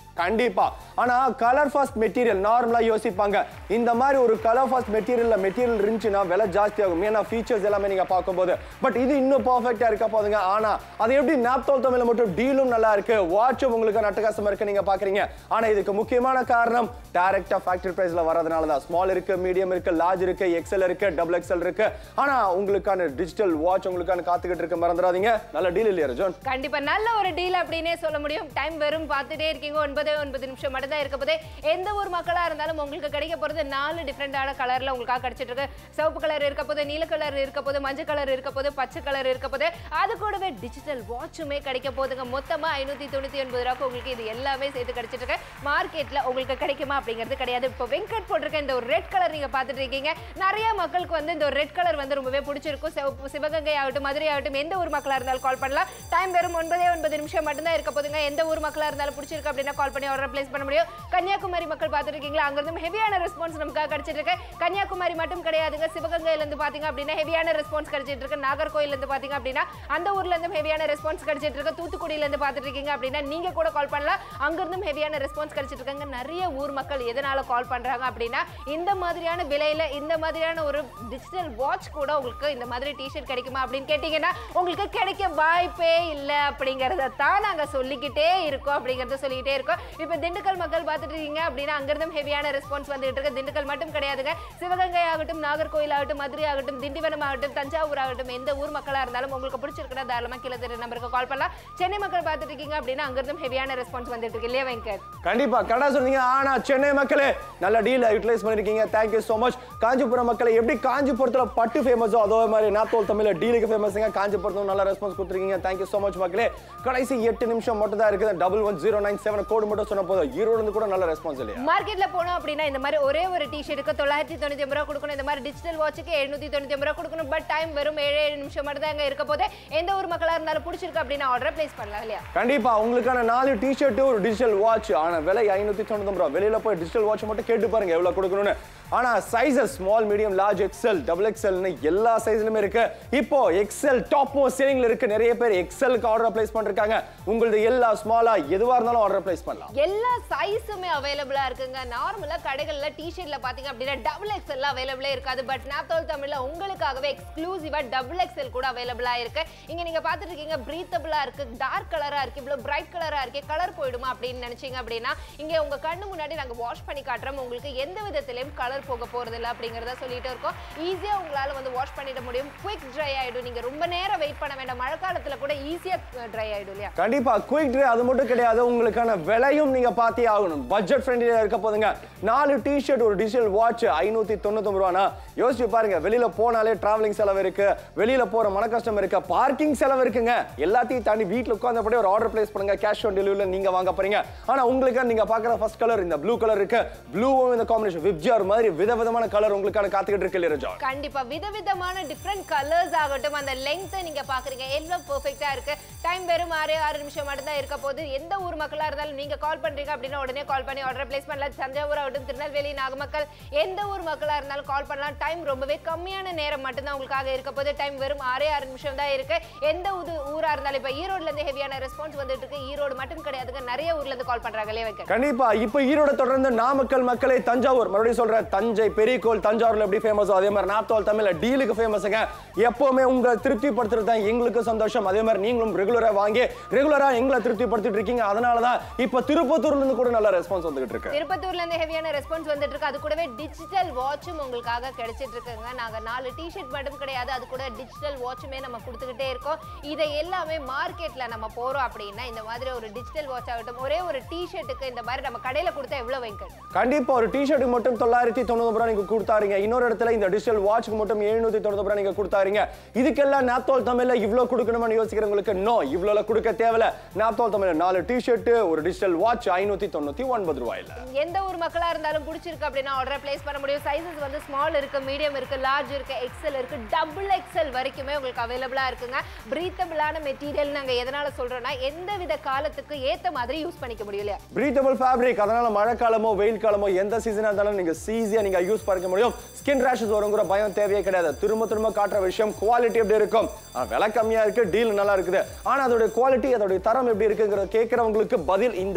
கண்டிப்பா ஆனா கலர் ஃபாஸ்ட் மெட்டீரியல் நார்மலா யோசிப்பாங்க இந்த மாதிரி ஒரு கலர் ஃபாஸ்ட் மெட்டீரியல்ல மெட்டீரியல் இருந்துச்சுன்னா விலை ஜாஸ்தி ஆகும் ஏன்னா ஃபீச்சர்ஸ் எல்லாமே நீங்க பார்க்கும்போது பட் இது இன்னும் பர்ஃபெக்டா இருக்க போதுங்க ஆனா அது எப்படி நாப்தோல் தமிழ்ல மட்டும் டீலும் நல்லா இருக்கு வாட்சும் உங்களுக்கு நட்டகாசமா இருக்கு நீங்க பாக்குறீங்க ஆனா இதுக்கு முக்கியமான காரணம் டைரக்டா ஃபேக்டரி பிரைஸ்ல வரதுனால தான் ஸ்மால் இருக்கு மீடியம் இருக்கு லார்ஜ் இருக்கு எக்ஸல் இருக்கு டபுள் எக்ஸல் இருக்கு ஆனா உங்களுக்கான டிஜிட்டல் வாட்ச் உங்களுக்கான காத்துக்கிட்டு இருக்கு மறந்துடாதீங்க நல்ல டீல் இல்லையா ஜோன் கண்டிப்பா நல்ல ஒரு டீல் அப்படின்னே சொல்ல முடியும் டைம் வெறும் பார்த்துட்டே இருக்கீங்க ஒன்பதே ஒன்பது நிமிஷம் மட்டும் தான் இருக்க போதே எந்த ஒரு மக்களா இருந்தாலும் உங்களுக்கு கிடைக்க போறது நாலு டிஃப்ரெண்டான கலர்ல உங்களுக்காக கிடைச்சிட்டு இருக்கு சிவப்பு கலர் இருக்க போது நீல கலர் இருக்க போது மஞ்சள் கலர் இருக்க போது பச்சை கலர் இருக்க போது அது கூடவே டிஜிட்டல் வாட்சுமே கிடைக்க போதுங்க மொத்தமா ஐநூத்தி தொண்ணூத்தி ஒன்பது ரூபாய்க்கு உங்களுக்கு இது எல்லாமே சேர்த்து கிடைச்சிட்டு இருக்கு மார்க்கெட்ல உங்களுக்கு கிடைக்குமா அப்படிங்கிறது கிடையாது இப்போ வெங்கட் போட்டிருக்க இந்த ஒரு ரெட் கலர் நீங்க பார்த்துட்டு இருக்கீங்க நிறைய மக்களுக்கு வந்து இந்த ஒரு ரெட் கலர் வந்து ரொம்பவே பிடிச்சிருக்கும் சிவப்பு சிவகங்கை ஆகட்டும் மதுரை ஆகட்டும் எந்த ஊர் மக்களா இருந்தாலும் கால் பண்ணலாம் டைம் வெறும் ஒன்பதே ஒன்பது நிமிஷம் மட்டும்தான் இருக்க போதுங்க எந்த ஊர் மக்களா இருந்தாலும் பிடிச்சிருக்கு அப்படின்னா கால் பண்ணி ஆர்டர் பிளேஸ் பண்ண முடியும் கன்னியாகுமரி மக்கள் பார்த்துட்டு இருக்கீங்களா அங்கிருந்தும் ஹெவியான ரெஸ்பான்ஸ் நமக்காக கிடைச்சிட்டு இருக்கு கன்னியாகுமரி மட்டும் கிடையாதுங்க சிவகங்கையில இருந்து பாத்தீங்க அப்படின்னா ஹெவியான ரெஸ்பான்ஸ் கிடைச்சிட்டு இருக்கு நாகர்கோயில்ல இருந்து பாத்தீங்க அப்படின்னா அந்த ஊர்ல இருந்தும் ஹெவியான ரெஸ்பான்ஸ் கிடைச்சிட்டு இருக்கு தூத்துக்குடியில இருந்து பார்த்துட்டு இருக்கீங்க அப்படின்னா நீங்க கூட கால் பண்ணலாம் அங்கிருந்தும் ஹெவியான ரெஸ்பான்ஸ் கிடைச்சிட்டு இருக்காங்க நிறைய ஊர் மக்கள் எதனால கால் பண்றாங்க அப்படின்னா இந்த மாதிரியான விலையில இந்த மாதிரியான ஒரு டிஜிட்டல் வாட்ச் கூட உங்களுக்கு இந்த மாதிரி டிஷர்ட் கிடைக்குமா அப்படின்னு கேட்டீங்கன்னா உங்களுக்கு கிடைக்க வாய்ப்பே இல்லை அப்படிங்கறத தான் நாங்க சொல்லிக்கிட்டே இருக்கோம் அப்படிங்கறத சொல்லிக்கிட்டே இருக்கோம் இப்போ திண்டுக்கல் மக்கள் பார்த்துட்டு இருக்கீங்க அப்படின்னா அங்கிருந்தும் ஹெவியான ரெஸ்பான்ஸ் வந்துட்டு இருக்கு திண்டுக்கல் மட்டும் கிடையாதுங்க சிவகங்கை ஆகட்டும் நாகர்கோயில் ஆகட்டும் மதுரை ஆகட்டும் திண்டிவனம் ஆகட்டும் தஞ்சாவூர் ஆகட்டும் எந்த ஊர் மக்களா இருந்தாலும் உங்களுக்கு பிடிச்சிருக்குன்னா தாராளமா கீழே தெரிய நம்பருக்கு கால் பண்ணலாம் சென்னை மக்கள் பார்த்துட்டு இருக்கீங்க அப்படின்னா அங்கிருந்தும் ஹெவியான ரெஸ்பான்ஸ் வந்துட்டு இருக்கு இல்லையா வெங்கட் கண்டிப்பா கடை சொன்னீங்க ஆனா சென்னை மக்களே நல்ல டீல் யூட்டிலைஸ் பண்ணிருக்கீங்க தேங்க்யூ so மச் காஞ்சிபுரம் மக்களே எப்படி காஞ்சிபுரத்துல பட்டு ஃபேமஸோ அதே மாதிரி நாத்தோல் தமிழ்ல டீலுக்கு ஃபேமஸுங்க காஞ்சிபுரத்தும் நல்ல ரெஸ்பான்ஸ் கொடுத்துருக்கீங்க தேங்க்யூ so மச் மக்களே கடைசி எட்டு நிமிஷம் மட்டும் தான் இருக்குது double one zero nine seven code மட்டும் சொன்ன போதும் ஈரோடு இருந்து கூட நல்ல ரெஸ்பான்ஸ் இல்லையா மார்க்கெட்ல போனோம் அப்படின்னா இந்த மாதிரி ஒரே ஒரு டிஷர்ட்டுக்கு தொள்ளாயிரத்தி தொண்ணூத்தி ஒன்பது ரூபா கொடுக்கணும் இந்த மாதிரி டிஜிட்டல் வாட்சுக்கு எழுநூத்தி தொண்ணூத்தி ஒன்பது ரூபா கொடுக்கணும் பட் டைம் வெறும் ஏழு ஏழு நிமிஷம் மட்டும் தான் அங்க இருக்க போது எந்த ஒரு மக்களா இருந்தாலும் பிடிச்சிருக்கு அப்படின்னா ஆர்டர் பிளேஸ் பண்ணலாம் இல்லையா கண்டிப்பா உங்களுக்கான நாலு டிஷர்ட் ஒரு டிஜிட்டல் வாட்ச் ஆனா விலை ஐநூத்தி தொண்ணூத்தி ரூபா வெளியில போய் டிஜிட்டல் வாட்ச் மட்டும் கேட்டு பாருங்க எவ்வளவு கொடுக்கணும்னு ஆனா sizes small medium large XL double எக்ஸல்னு எல்லா சைஸ்லயுமே இருக்கு இப்போ எக்ஸல் டாப் மோஸ்ட் சேலிங்ல இருக்கு நிறைய பேர் எக்ஸலுக்கு ஆர்டர் பிளேஸ் பண்ணிருக்காங்க உங்களது எல்லா ஸ்மாலா எதுவா இருந்தாலும் ஆர்டர் பிளேஸ் பண்ணலாம் எல்லா சைஸுமே அவைலபிளா இருக்குங்க நார்மலா கடைகள்ல டிஷர்ட்ல பாத்தீங்க அப்படின்னா டபுள் எக்ஸ்எல் அவைலபிளே இருக்காது பட் நாப்தோல் தமிழ்ல உங்களுக்காகவே எக்ஸ்க்ளூசிவா டபுள் எக்ஸ்எல் கூட அவைலபிளா இருக்கு இங்க நீங்க பாத்துட்டு இருக்கீங்க பிரீத்தபிளா இருக்கு டார்க் கலரா இருக்கு இவ்வளவு பிரைட் கலரா இருக்கு கலர் போயிடுமா அப்படின்னு நினைச்சீங்க அப்படின்னா இங்க உங்க கண்ணு முன்னாடி நாங்க வாஷ் பண்ணி காட்டுறோம் உங்களுக்கு எந்த விதத்திலையும் கலர் போக போறது இல்ல அப்படிங்கறத சொல்லிட்டு இருக்கோம் ஈஸியா உங்களால வந்து வாஷ் பண்ணிட முடியும் குயிக் ட்ரை ஆயிடும் நீங்க ரொம்ப நேரம் வெயிட் பண்ண வேண்டாம் மழை காலத்துல கூட ஈஸியா ட்ரை ஆயிடும் இல்லையா கண்டிப்பா குயிக் ட்ரே அது மட்டும் கிடையாது உங்களுக்கான விலையும் நீங்க பார்த்தே ஆகணும் பட்ஜெட் ஃப்ரெண்ட்லியா இருக்க போதுங்க நாலு டிஷர்ட் ஒரு டிஜிட்டல் வாட்ச் ஐநூத்தி தொண்ணூத்தி ரூபானா யோசிச்சு பாருங்க வெளியில போனாலே டிராவலிங் செலவு இருக்கு வெளியில போற மன கஷ்டம் இருக்கு பார்க்கிங் செலவு இருக்குங்க எல்லாத்தையும் தாண்டி வீட்ல உட்கார்ந்தபடியே ஒரு ஆர்டர் பிளேஸ் பண்ணுங்க கேஷ் ஆன் டெலிவரியில நீங்க வாங்க போறீங்க ஆனா உங்களுக்கு நீங்க பாக்குற ஃபர்ஸ்ட் கலர் இந்த ப்ளூ கலர் இருக்கு ப்ளூவும் இந்த காம்பினேஷன் விப்ஜார் மாதிரி விதவிதமான கலர் உங்களுக்கான காத்துக்கிட்டு இருக்கு இல்லையா ரஜா கண்டிப்பா விதவிதமான டிஃப்ரெண்ட் கலர்ஸ் ஆகட்டும் அந்த லெங்த்தை நீங்க பாக்குறீங்க எவ்வளவு பெர்ஃபெக்ட்டா இருக்கு டைம் வெறும் ஆறு ஆறு நிமிஷம் மட்டும் தான் இருக்க போது எந்த ஊர் மக்களா இருந்தாலும் நீங்க கால் பண்றீங்க அப்படின்னா உடனே கால் பண்ணி ஆர்டர் பிளேஸ் பண்ணலாம் தஞ்சாவூர் ஆகட்டும் திருநெல்வேலி நாகமக்கல் எந்த ஊர் மக்களா இருந்தாலும் கால் பண்ணலாம் டைம் ரொம்பவே கம்மியான நேரம் மட்டும் தான் உங்களுக்காக இருக்க போது டைம் வெறும் ஆறே ஆறு நிமிஷம் தான் இருக்கு எந்த ஊரு ஊரா இருந்தாலும் இப்ப ஈரோட்ல இருந்து ஹெவியான ரெஸ்பான்ஸ் வந்துட்டு இருக்கு ஈரோடு மட்டும் கிடையாதுங்க நிறைய ஊர்ல இருந்து கால் பண்றாங்களே வைக்க கண்டிப்பா இப்ப ஈரோட தொடர்ந்து நாமக்கல் மக்களை தஞ்சாவூர் மறுபடியும் சொல்றேன் தஞ்சை பெரியகோள் தஞ்சாவூர்ல எப்படி ஃபேமஸோ அதே மாதிரி நாப்தோல் தமிழ்ல டீலுக்கு ஃபேமஸுங்க எப்பவுமே உங்களை திருப்திப்படுத்துறது தான் எங்களுக்கு சந்தோஷம் அதே மாதிரி நீங்களும் ரெகுலரா வாங்கி ரெகுலரா எங்களை திருப்திப்படுத்திட்டு இருக்கீங்க அதனால தான் இப்ப திருப்பத்தூர்ல இருந்து கூட நல்ல ரெஸ்பான்ஸ் வந்துகிட்டு இருக்கு திருப்பத்தூர்ல இருந்து ஹெவியான ரெஸ்பான்ஸ் வந்துட்டு இருக்கு அது கூடவே டிஜிட்டல் வாட்சும் உங்களுக்காக கிடைச்சிட்டு இருக்குங்க நாங்க நாலு டிஷர்ட் மட்டும் கிடையாது அது கூட டிஜிட்டல் வாட்சுமே நம்ம கொடுத்துக்கிட்டே இருக்கோம் இதை எல்லாமே மார்க்கெட்ல நம்ம போறோம் அப்படின்னா இந்த மாதிரி ஒரு டிஜிட்டல் வாட்ச் ஆகட்டும் ஒரே ஒரு டிஷர்ட்டுக்கு இந்த மாதிரி நம்ம கடையில கொடுத்தா எவ்வளவு வெங்கட் கண்டிப்பா ஒரு டிஷர்ட்டுக்கு மட்டும் தொள்ளாயிரத்தி தொண்ணூறு ரூபாய் நீங்க கொடுத்தாருங்க இன்னொரு இடத்துல இந்த டிஜிட்டல் வாட்ச்க்கு மட்டும் எழுநூத்தி தொண்ணூறு ரூபாய் நீங்க கொடுத்தாருங்க இதுக்கெல்லாம் நாப்தோல் தமிழ்ல இவ்வளவு கொடுக்கணும்னு யோசிக்கிறவங்களுக்கு நோ இவ்வளவு கொடுக்க தேவையில்ல நாப்தோல் தமிழ்ல நாலு டிஷர்ட் ஒரு டிஜிட்டல் வாட்ச் ஐநூத்தி தொண்ணூத்தி ஒன்பது ரூபாயில எந்த ஊர் மக்களா இருந்தாலும் பிடிச்சிருக்கு அப்படின்னா ஆர்டர் பிளேஸ் பண்ண முடியும் சைஸஸ் வந்து ஸ்மால் இருக்கு மீடியம் இருக்கு லார்ஜ் இருக்கு எக்ஸல் இருக்கு டபுள் எக்ஸல் வரைக்குமே உங்களுக்கு அவைலபிளா இருக்குங்க பிரீத்தபிளான மெட்டீரியல் நாங்க எதனால சொல்றோம்னா எந்த வித காலத்துக்கு ஏத்த மாதிரி யூஸ் பண்ணிக்க முடியும் இல்லையா பிரீத்தபிள் ஃபேப்ரிக் அதனால மழைக்காலமோ வெயில் காலமோ எந்த சீசனா இருந்தாலும் நீங்க ஈஸியா நீங்க யூஸ் பண்ணிக்க முடியும் ஸ்கின் ரேஷஸ் வருங்கிற பயம் தேவையே கிடையாது திரும்ப திரும்ப காட்டுற விஷயம் குவாலிட்டி எப்படி இருக்கும் ஆனா, விலை கம்மியா இருக்கு டீல் நல்லா இருக்குது ஆனா அதோட குவாலிட்டி அதோட தரம் எப்படி இருக்குங்கிறத கேட்கறவங்களுக்கு பதில் இந்த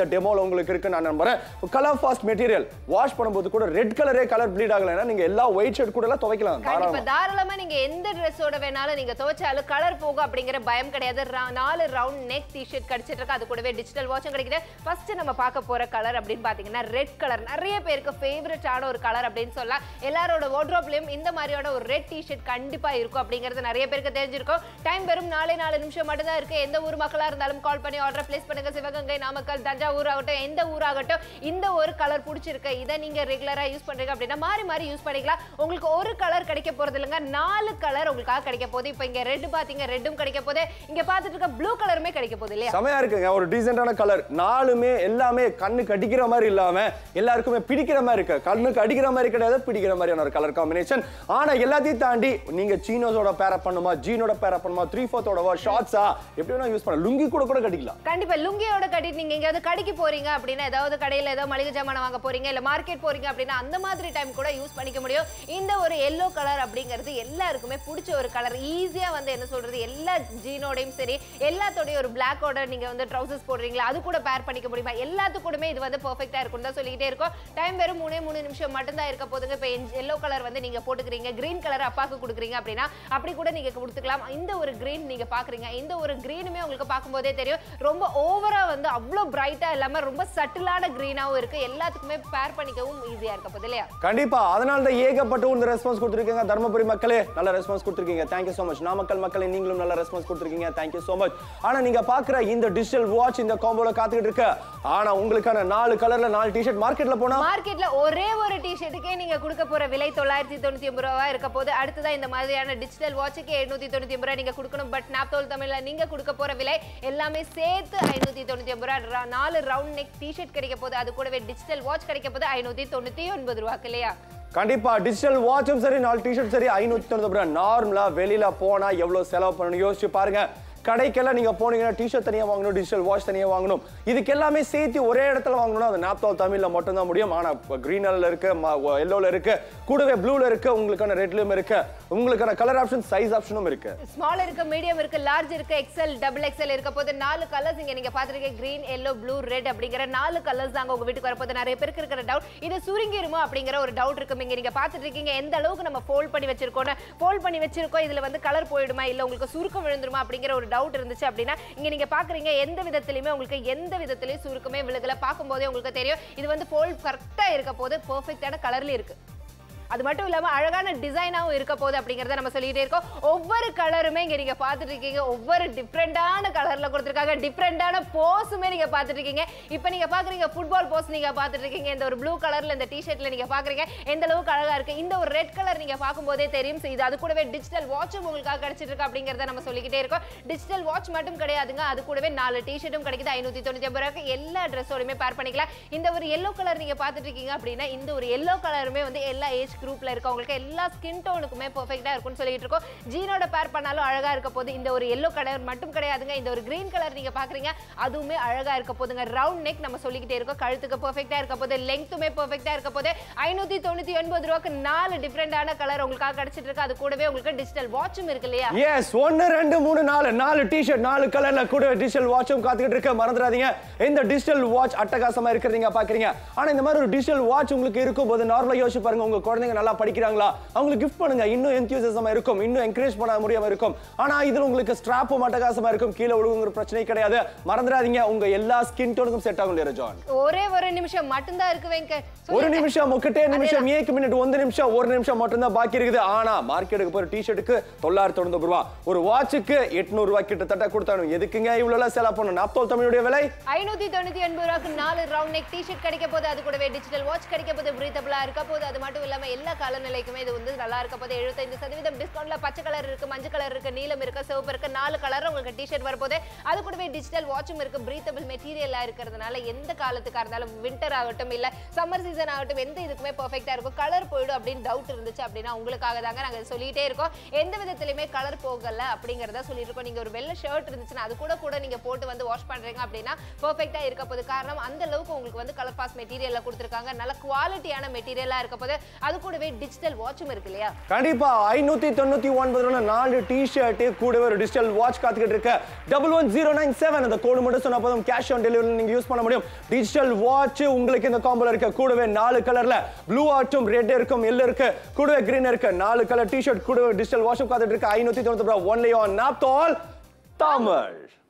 இந்த டெமோல உங்களுக்கு இருக்கு நான் நம்புறேன் கலர் ஃபாஸ்ட் மெட்டீரியல் வாஷ் பண்ணும்போது கூட ரெட் கலரே கலர் ப்ளீட் ஆகலைன்னா நீங்க எல்லா ஒயிட் ஷர்ட் கூட எல்லாம் துவைக்கலாம் கண்டிப்பா தாராளமா தாராளமா நீங்க எந்த ட்ரெஸ்ஸோட வேணாலும் நீங்க துவைச்சாலும் கலர் போகும் அப்படிங்கிற பயம் கிடையாது ரா- நாலு ரவுண்ட் நெக் டிஷர்ட் கிடைச்சிட்டு இருக்கு அது கூடவே டிஜிட்டல் வாட்சும் கிடைக்குது ஃபர்ஸ்ட் நம்ம பார்க்க போற கலர் அப்படின்னு பாத்தீங்கன்னா ரெட் கலர் நிறைய பேருக்கு ஃபேவரட்டான ஒரு கலர் அப்படின்னு சொல்லலாம் எல்லாரோட வார்ட்ரோப்லயும் இந்த மாதிரியான ஒரு ரெட் டிஷர்ட் கண்டிப்பா இருக்கும் அப்படிங்கிறது நிறைய பேருக்கு தெரிஞ்சிருக்கும் டைம் வெறும் நாலே நாலு நிமிஷம் மட்டும் தான் இருக்கு எந்த ஊர் மக்களா இருந்தாலும் கால் பண்ணி ஆர்டர் பிளேஸ் பண்ணுங்க சிவகங்கை நாமக்கல் தஞ்சாவூர் ஆகட்டும் எந்த ஊராகட்டும் இந்த ஒரு கலர் பிடிச்சிருக்கு இதை நீங்க ரெகுலரா யூஸ் பண்றீங்க அப்படின்னா மாறி மாறி யூஸ் பண்ணிக்கலாம் உங்களுக்கு ஒரு கலர் கிடைக்க போறது இல்லைங்க நாலு கலர் உங்களுக்காக கிடைக்க போகுது இப்போ இங்க ரெட் பாத்தீங்க ரெட்டும் கிடைக்க போகுது இங்க பார்த்துட்டு இருக்க ப்ளூ கலருமே கிடைக்க போகுது இல்லையா செமையா இருக்குங்க ஒரு டீசென்டான கலர் நாலுமே எல்லாமே கண்ணுக்கு அடிக்கிற மாதிரி இல்லாம எல்லாருக்குமே பிடிக்கிற மாதிரி இருக்கு கண்ணுக்கு அடிக்கிற மாதிரி கிடையாது பிடிக்கிற மாதிரியான ஒரு கலர் காம்பினேஷன் ஆனா எல்லாத்தையும் தாண்டி நீங்க சீனோஸோட பேர பண்ணுமா ஜீனோட பேர பண்ணுமா த்ரீ ஃபோர்த்தோட ஷார்ட்ஸா எப்படி வேணா யூஸ் பண்ணலாம் லுங்கி கூட கூட கட்டிக்கலாம் கண்டிப்பா லுங்கியோட கட்டிட்டு நீங்க எங்கேயாவது கடைக்கு போறீங்க அப்படின்னா ஏதாவது கடையில ஏதோ மளிகை ஜாமான் வாங்க போறீங்க இல்ல மார்க்கெட் போறீங்க அப்படின்னா அந்த மாதிரி டைம் கூட யூஸ் பண்ணிக்க முடியும் இந்த ஒரு எல்லோ கலர் அப்படிங்கிறது எல்லாருக்குமே பிடிச்ச ஒரு கலர் ஈஸியா வந்து என்ன சொல்றது எல்லா ஜீனோடையும் சரி எல்லாத்தோடய ஒரு பிளாக்கோட நீங்க வந்து ட்ரௌசர்ஸ் போடுறீங்களா அது கூட பேர் பண்ணிக்க முடியுமா எல்லாத்துக்கூடமே இது வந்து பெர்ஃபெக்ட்டா இருக்கும் தான் சொல்லிக்கிட்டே இருக்கோம் டைம் வெறும் மூணே மூணு நிமிஷம் மட்டும்தான் இருக்க போதுங்க இப்போ எல்லோ கலர் வந்து நீங்க போட்டுக்கிறீங்க கிரீன் கலர் அப்பாக்கு கொடுக்குறீங்க அப்படின்னா அப்படி கூட நீங்க கொடுத்துக்கலாம் இந்த ஒரு கிரீன் நீங்க பாக்குறீங்க இந்த ஒரு கிரீனுமே உங்களுக்கு பார்க்கும்போதே தெரியும் ரொம்ப ஓவரா வந்து அவ்வளோ பிரைட்டா இல்லாம ரொம்ப சட்டிலான கிரீனாவும் இருக்கு எல்லாத்துக்குமே பேர் பண்ணிக்கவும் ஈஸியா இருக்க போகுது இல்லையா கண்டிப்பா அதனால தான் ஏகப்பட்ட இந்த ரெஸ்பான்ஸ் கொடுத்துருக்கீங்க தர்மபுரி மக்களே நல்ல ரெஸ்பான்ஸ் கொடுத்துருக்கீங்க தேங்க்யூ so மச் நாமக்கல் மக்களே நீங்களும் நல்ல ரெஸ்பான்ஸ் கொடுத்துருக்கீங்க தேங்க்யூ so மச் ஆனா நீங்க பாக்குற இந்த டிஜிட்டல் வாட்ச் இந்த காம்போல காத்துக்கிட்டு இருக்கு ஆனா உங்களுக்கான நாலு கலர்ல நாலு டிஷர்ட் மார்க்கெட்ல போனா மார்க்கெட்ல ஒரே ஒரு டிஷர்ட்டுக்கே நீங்க கொடுக்க போற விலை தொள்ளாயிரத்தி தொண்ணூத்தி ஒன்பது ரூபா இருக்க போது அடுத்ததான் இந்த மாதிரியான டிஜிட்டல் வாட்சுக்கு எழுநூத்தி தொண்ணூத்தி ஒன்பது ரூபா நீங்க கொடுக்கணும் பட் நாப்தோல் தமிழ்ல நீங்க கொடுக்க போற விலை எல்லாமே சேர்த்து ஐநூத்தி தொண்ணூத்தி ஒன்பது ரூபா ர- நாலு ரவுண்ட் நெக் டிஷர்ட் கிடைக்க போது அது கூடவே டிஜிட்டல் வாட்ச் கிடைக்க போது ஐநூத்தி தொண்ணூத்தி ஒன்பது ரூபாய்க்கு இல்லையா கண்டிப்பா டிஜிட்டல் வாட்சும் சரி நாலு டிஷர்ட் சரி ஐநூத்தி தொண்ணூறு ரூபாய் நார்மலா வெளியில போனா எவ்வளவு செலவு பண்ணணும் யோசிச்சு பாருங்க கடைக்கெல்லாம் நீங்க போனீங்கன்னா டிஷர்ட் தனியா வாங்கணும் டிஜிட்டல் வாட்ச் தனியா வாங்கணும் இதுக்கு எல்லாமே சேர்த்து ஒரே இடத்துல வாங்கணும் அது நாப்தால் தமிழ்ல மட்டும்தான் முடியும் ஆனா கிரீனர்ல இருக்கு எல்லோல இருக்கு கூடவே ப்ளூல இருக்கு உங்களுக்கான ரெட்லயும் இருக்கு உங்களுக்கான கலர் ஆப்ஷன் சைஸ் ஆப்ஷனும் இருக்கு ஸ்மால் இருக்கு மீடியம் இருக்கு லார்ஜ் இருக்கு எக்ஸல் டபுள் எக்ஸல் இருக்க போது நாலு கலர்ஸ் இங்க நீங்க பாத்துருக்கீங்க கிரீன் எல்லோ ப்ளூ ரெட் அப்படிங்கிற நாலு கலர்ஸ் தாங்க உங்க வீட்டுக்கு வரப்போது நிறைய பேருக்கு இருக்கிற டவுட் இது சுருங்கிருமா அப்படிங்கிற ஒரு டவுட் இருக்கு இங்க நீங்க பாத்துட்டு இருக்கீங்க எந்த அளவுக்கு நம்ம ஃபோல்ட் பண்ணி வச்சிருக்கோம் ஃபோல்ட் பண்ணி வச்சிருக்கோம் இதுல வந்து கலர் போயிடுமா இல்ல உங்களுக்கு சுருக்கம் விழுந்துருமா அப்படிங்கிற ஒரு டவுட் இருந்துச்சு அப்படின்னா இங்க நீங்க பாக்குறீங்க எந்த விதத்திலுமே உங்களுக்கு எந்த விதத்திலயும் சுருக்கமே விழுகல பார்க்கும்போதே உங்களுக்கு தெரியும் இது வந்து ஃபோல்ட் கரெக்டா இருக்க போது பெர்ஃபெக்ட்டான கலர்ல இருக்கு அது மட்டும் இல்லாம அழகான டிசைனாவும் இருக்க போகுது அப்படிங்கறத நம்ம சொல்லிட்டே இருக்கோம் ஒவ்வொரு கலருமே இங்க நீங்க பார்த்துட்டு இருக்கீங்க ஒவ்வொரு டிஃப்ரெண்டான கலர்ல கொடுத்துருக்காங்க டிஃப்ரெண்டான போஸுமே நீங்க பார்த்துட்டு இருக்கீங்க இப்போ நீங்க பாக்குறீங்க ஃபுட்பால் போஸ் நீங்க பார்த்துட்டு இருக்கீங்க இந்த ஒரு ப்ளூ கலர்ல இந்த டிஷர்ட்ல நீங்க பாக்குறீங்க எந்த அளவுக்கு அழகா இருக்கு இந்த ஒரு ரெட் கலர் நீங்க பார்க்கும்போதே தெரியும் So, இது அது கூடவே டிஜிட்டல் வாட்சும் உங்களுக்காக கிடைச்சிட்டு இருக்கு அப்படிங்கறத நம்ம சொல்லிக்கிட்டே இருக்கோம் டிஜிட்டல் வாட்ச் மட்டும் கிடையாதுங்க அது கூடவே நாலு டிஷர்ட்டும் கிடைக்குது ஐநூத்தி தொண்ணூத்தி ஒன்பது ரூபாய்க்கு எல்லா ட்ரெஸ்ஸோடையுமே பேர் பண்ணிக்கலாம் இந்த ஒரு எல்லோ கலர் நீங்க பார்த்துட்டு இருக்கீங்க அப்படின்னா இந்த ஒரு எல்லோ கலருமே வந்து எல்லா ஏஜ் குரூப்ல இருக்கவங்களுக்கு எல்லா ஸ்கின் டோனுக்குமே பெர்ஃபெக்ட்டா இருக்கும்னு சொல்லிட்டு இருக்கோம் ஜீனோட பேர் பண்ணாலும் அழகா இருக்க போது இந்த ஒரு எல்லோ கலர் மட்டும் கிடையாதுங்க இந்த ஒரு கிரீன் கலர் நீங்க பாக்குறீங்க அதுவுமே அழகா இருக்க போதுங்க ரவுண்ட் நெக் நம்ம சொல்லிக்கிட்டே இருக்கோம் கழுத்துக்கு பெர்ஃபெக்ட்டா இருக்க போது லெங்த்துமே பெர்ஃபெக்ட்டா இருக்க போது ஐநூத்தி தொண்ணூத்தி ஒன்பது ரூபாய்க்கு நாலு டிஃப்ரெண்டான கலர் உங்களுக்காக கிடைச்சிட்டு இருக்கு அது கூடவே உங்களுக்கு டிஜிட்டல் வாட்சும் இருக்கு இல்லையா எஸ் ஒன்னு ரெண்டு மூணு நாலு நாலு டிஷர்ட் நாலு கலர்ல கூட டிஜிட்டல் வாட்சும் காத்துக்கிட்டு இருக்க மறந்துடாதீங்க இந்த டிஜிட்டல் வாட்ச் அட்டகாசமா இருக்கிறதீங்க பாக்குறீங்க ஆனா இந்த மாதிரி ஒரு டிஜிட்டல் வாட்ச் உங்களுக்கு இருக்கும் போது நார்மலா யோசிச்சு பாருங்க உங்க குழந்தைங்க நல்லா படிக்கிறாங்களா அவங்களுக்கு கிஃப்ட் பண்ணுங்க இன்னும் எந்தியூசியமா இருக்கும் இன்னும் என்கரேஜ் பண்ண முடியாம இருக்கும் ஆனா இதுல உங்களுக்கு ஸ்ட்ராப்பும் அட்டகாசமா இருக்கும் கீழே விழுகுங்கிற பிரச்சனை கிடையாது மறந்துடாதீங்க உங்க எல்லா ஸ்கின் டோனுக்கும் செட் ஆகும் இல்லையா ஜான் ஒரே ஒரு நிமிஷம் மட்டும்தான் இருக்கு வெங்கட் ஒரு நிமிஷம் ஒக்கட்டே நிமிஷம் ஏக்கு மினிட் ಒಂದು நிமிஷம் ஒரு நிமிஷம் மட்டும்தான் பாக்கி இருக்குது ஆனா மார்க்கெட்டுக்கு போற டிஷர்ட்டுக்கு தொள்ளாயிரத்தி தொண்ணூறு ரூபா ஒரு வாட்சுக்கு எட்நூறு ரூபாய் கிட்டத்தட்ட கொடுத்தாலும் எதுக்குங்க இவ்வளவு செலவு பண்ணணும் நாப்தோல் தமிழுடைய விலை ஐநூத்தி தொண்ணூத்தி ஒன்பது ரூபாய்க்கு நாலு ரவுண்ட் நெக் டிஷர்ட் கிடைக்க போது அது கூடவே டிஜிட்டல் வாட்ச் கிடைக்க போது பிரீத்தபிளா இருக்க போது அது மட்டும் இல்லாம எல்லா காலநிலைக்குமே இது வந்து நல்லா இருக்க போது எழுபத்தைந்து சதவீதம் டிஸ்கவுண்ட்ல பச்சை கலர் இருக்கு மஞ்சள் கலர் இருக்கு நீலம் இருக்கு சிவப்பு இருக்கு நாலு கலர் உங்களுக்கு டிஷர்ட் வரப்போது அது கூடவே டிஜிட்டல் வாட்சும் இருக்கு பிரீத்தபிள் மெட்டீரியலா இருக்கிறதுனால எந்த காலத்துக்கா இருந்தாலும் வின்டர் ஆகட்டும் இல்ல சம்மர் சீசன் ஆகட்டும் எந்த இதுக்குமே பெர்ஃபெக்ட்டா இருக்கும் கலர் போயிடும் அப்படின்னு டவுட் இருந்துச்சு அப்படின்னா உங்களுக்காக தாங்க நாங்க சொல்லிட்டே இருக்கோம் எந்த விதத்திலுமே கலர் போகல அப்படிங்கறத சொல்லிட்டு இருக்கோம் நீங்க ஒரு வெள்ளை ஷர்ட் இருந்துச்சுன்னா அது கூட கூட நீங்க போட்டு வந்து வாஷ் பண்றீங்க அப்படின்னா பெர்ஃபெக்ட்டா இருக்க போது காரணம் அந்த அளவுக்கு உங்களுக்கு வந்து கலர் பாஸ் மெட்டீரியல்ல கொடுத்துருக்காங்க நல்ல குவாலிட்டியான மெட்டீரியலா இருக்க போது அது கூடவே டிஜிட்டல் வாட்சும் இருக்கு இல்லையா கண்டிப்பா ஐநூத்தி தொண்ணூத்தி ஒன்பது ரூபாய் நாலு டிஷர்ட் கூடவே ஒரு டிஜிட்டல் வாட்ச் காத்துக்கிட்டு இருக்கு double one zero nine seven அந்த கோடு மட்டும் சொன்னா போதும் கேஷ் ஆன் டெலிவரி நீங்க யூஸ் பண்ண முடியும் டிஜிட்டல் வாட்ச் உங்களுக்கு இந்த காம்போல இருக்கு கூடவே நாலு கலர்ல ப்ளூ ஆட்டும் ரெட் இருக்கும் எல்லோ இருக்கு கூடவே கிரீன் இருக்கு நாலு கலர் டிஷர்ட் கூடவே டிஜிட்டல் வாட்சும் காத்துட்டு இருக்கு ஐநூத்தி தொண்ணூத்தி ரூபாய் ஒன்லி ஆன் நாப்தோல் தமிழ்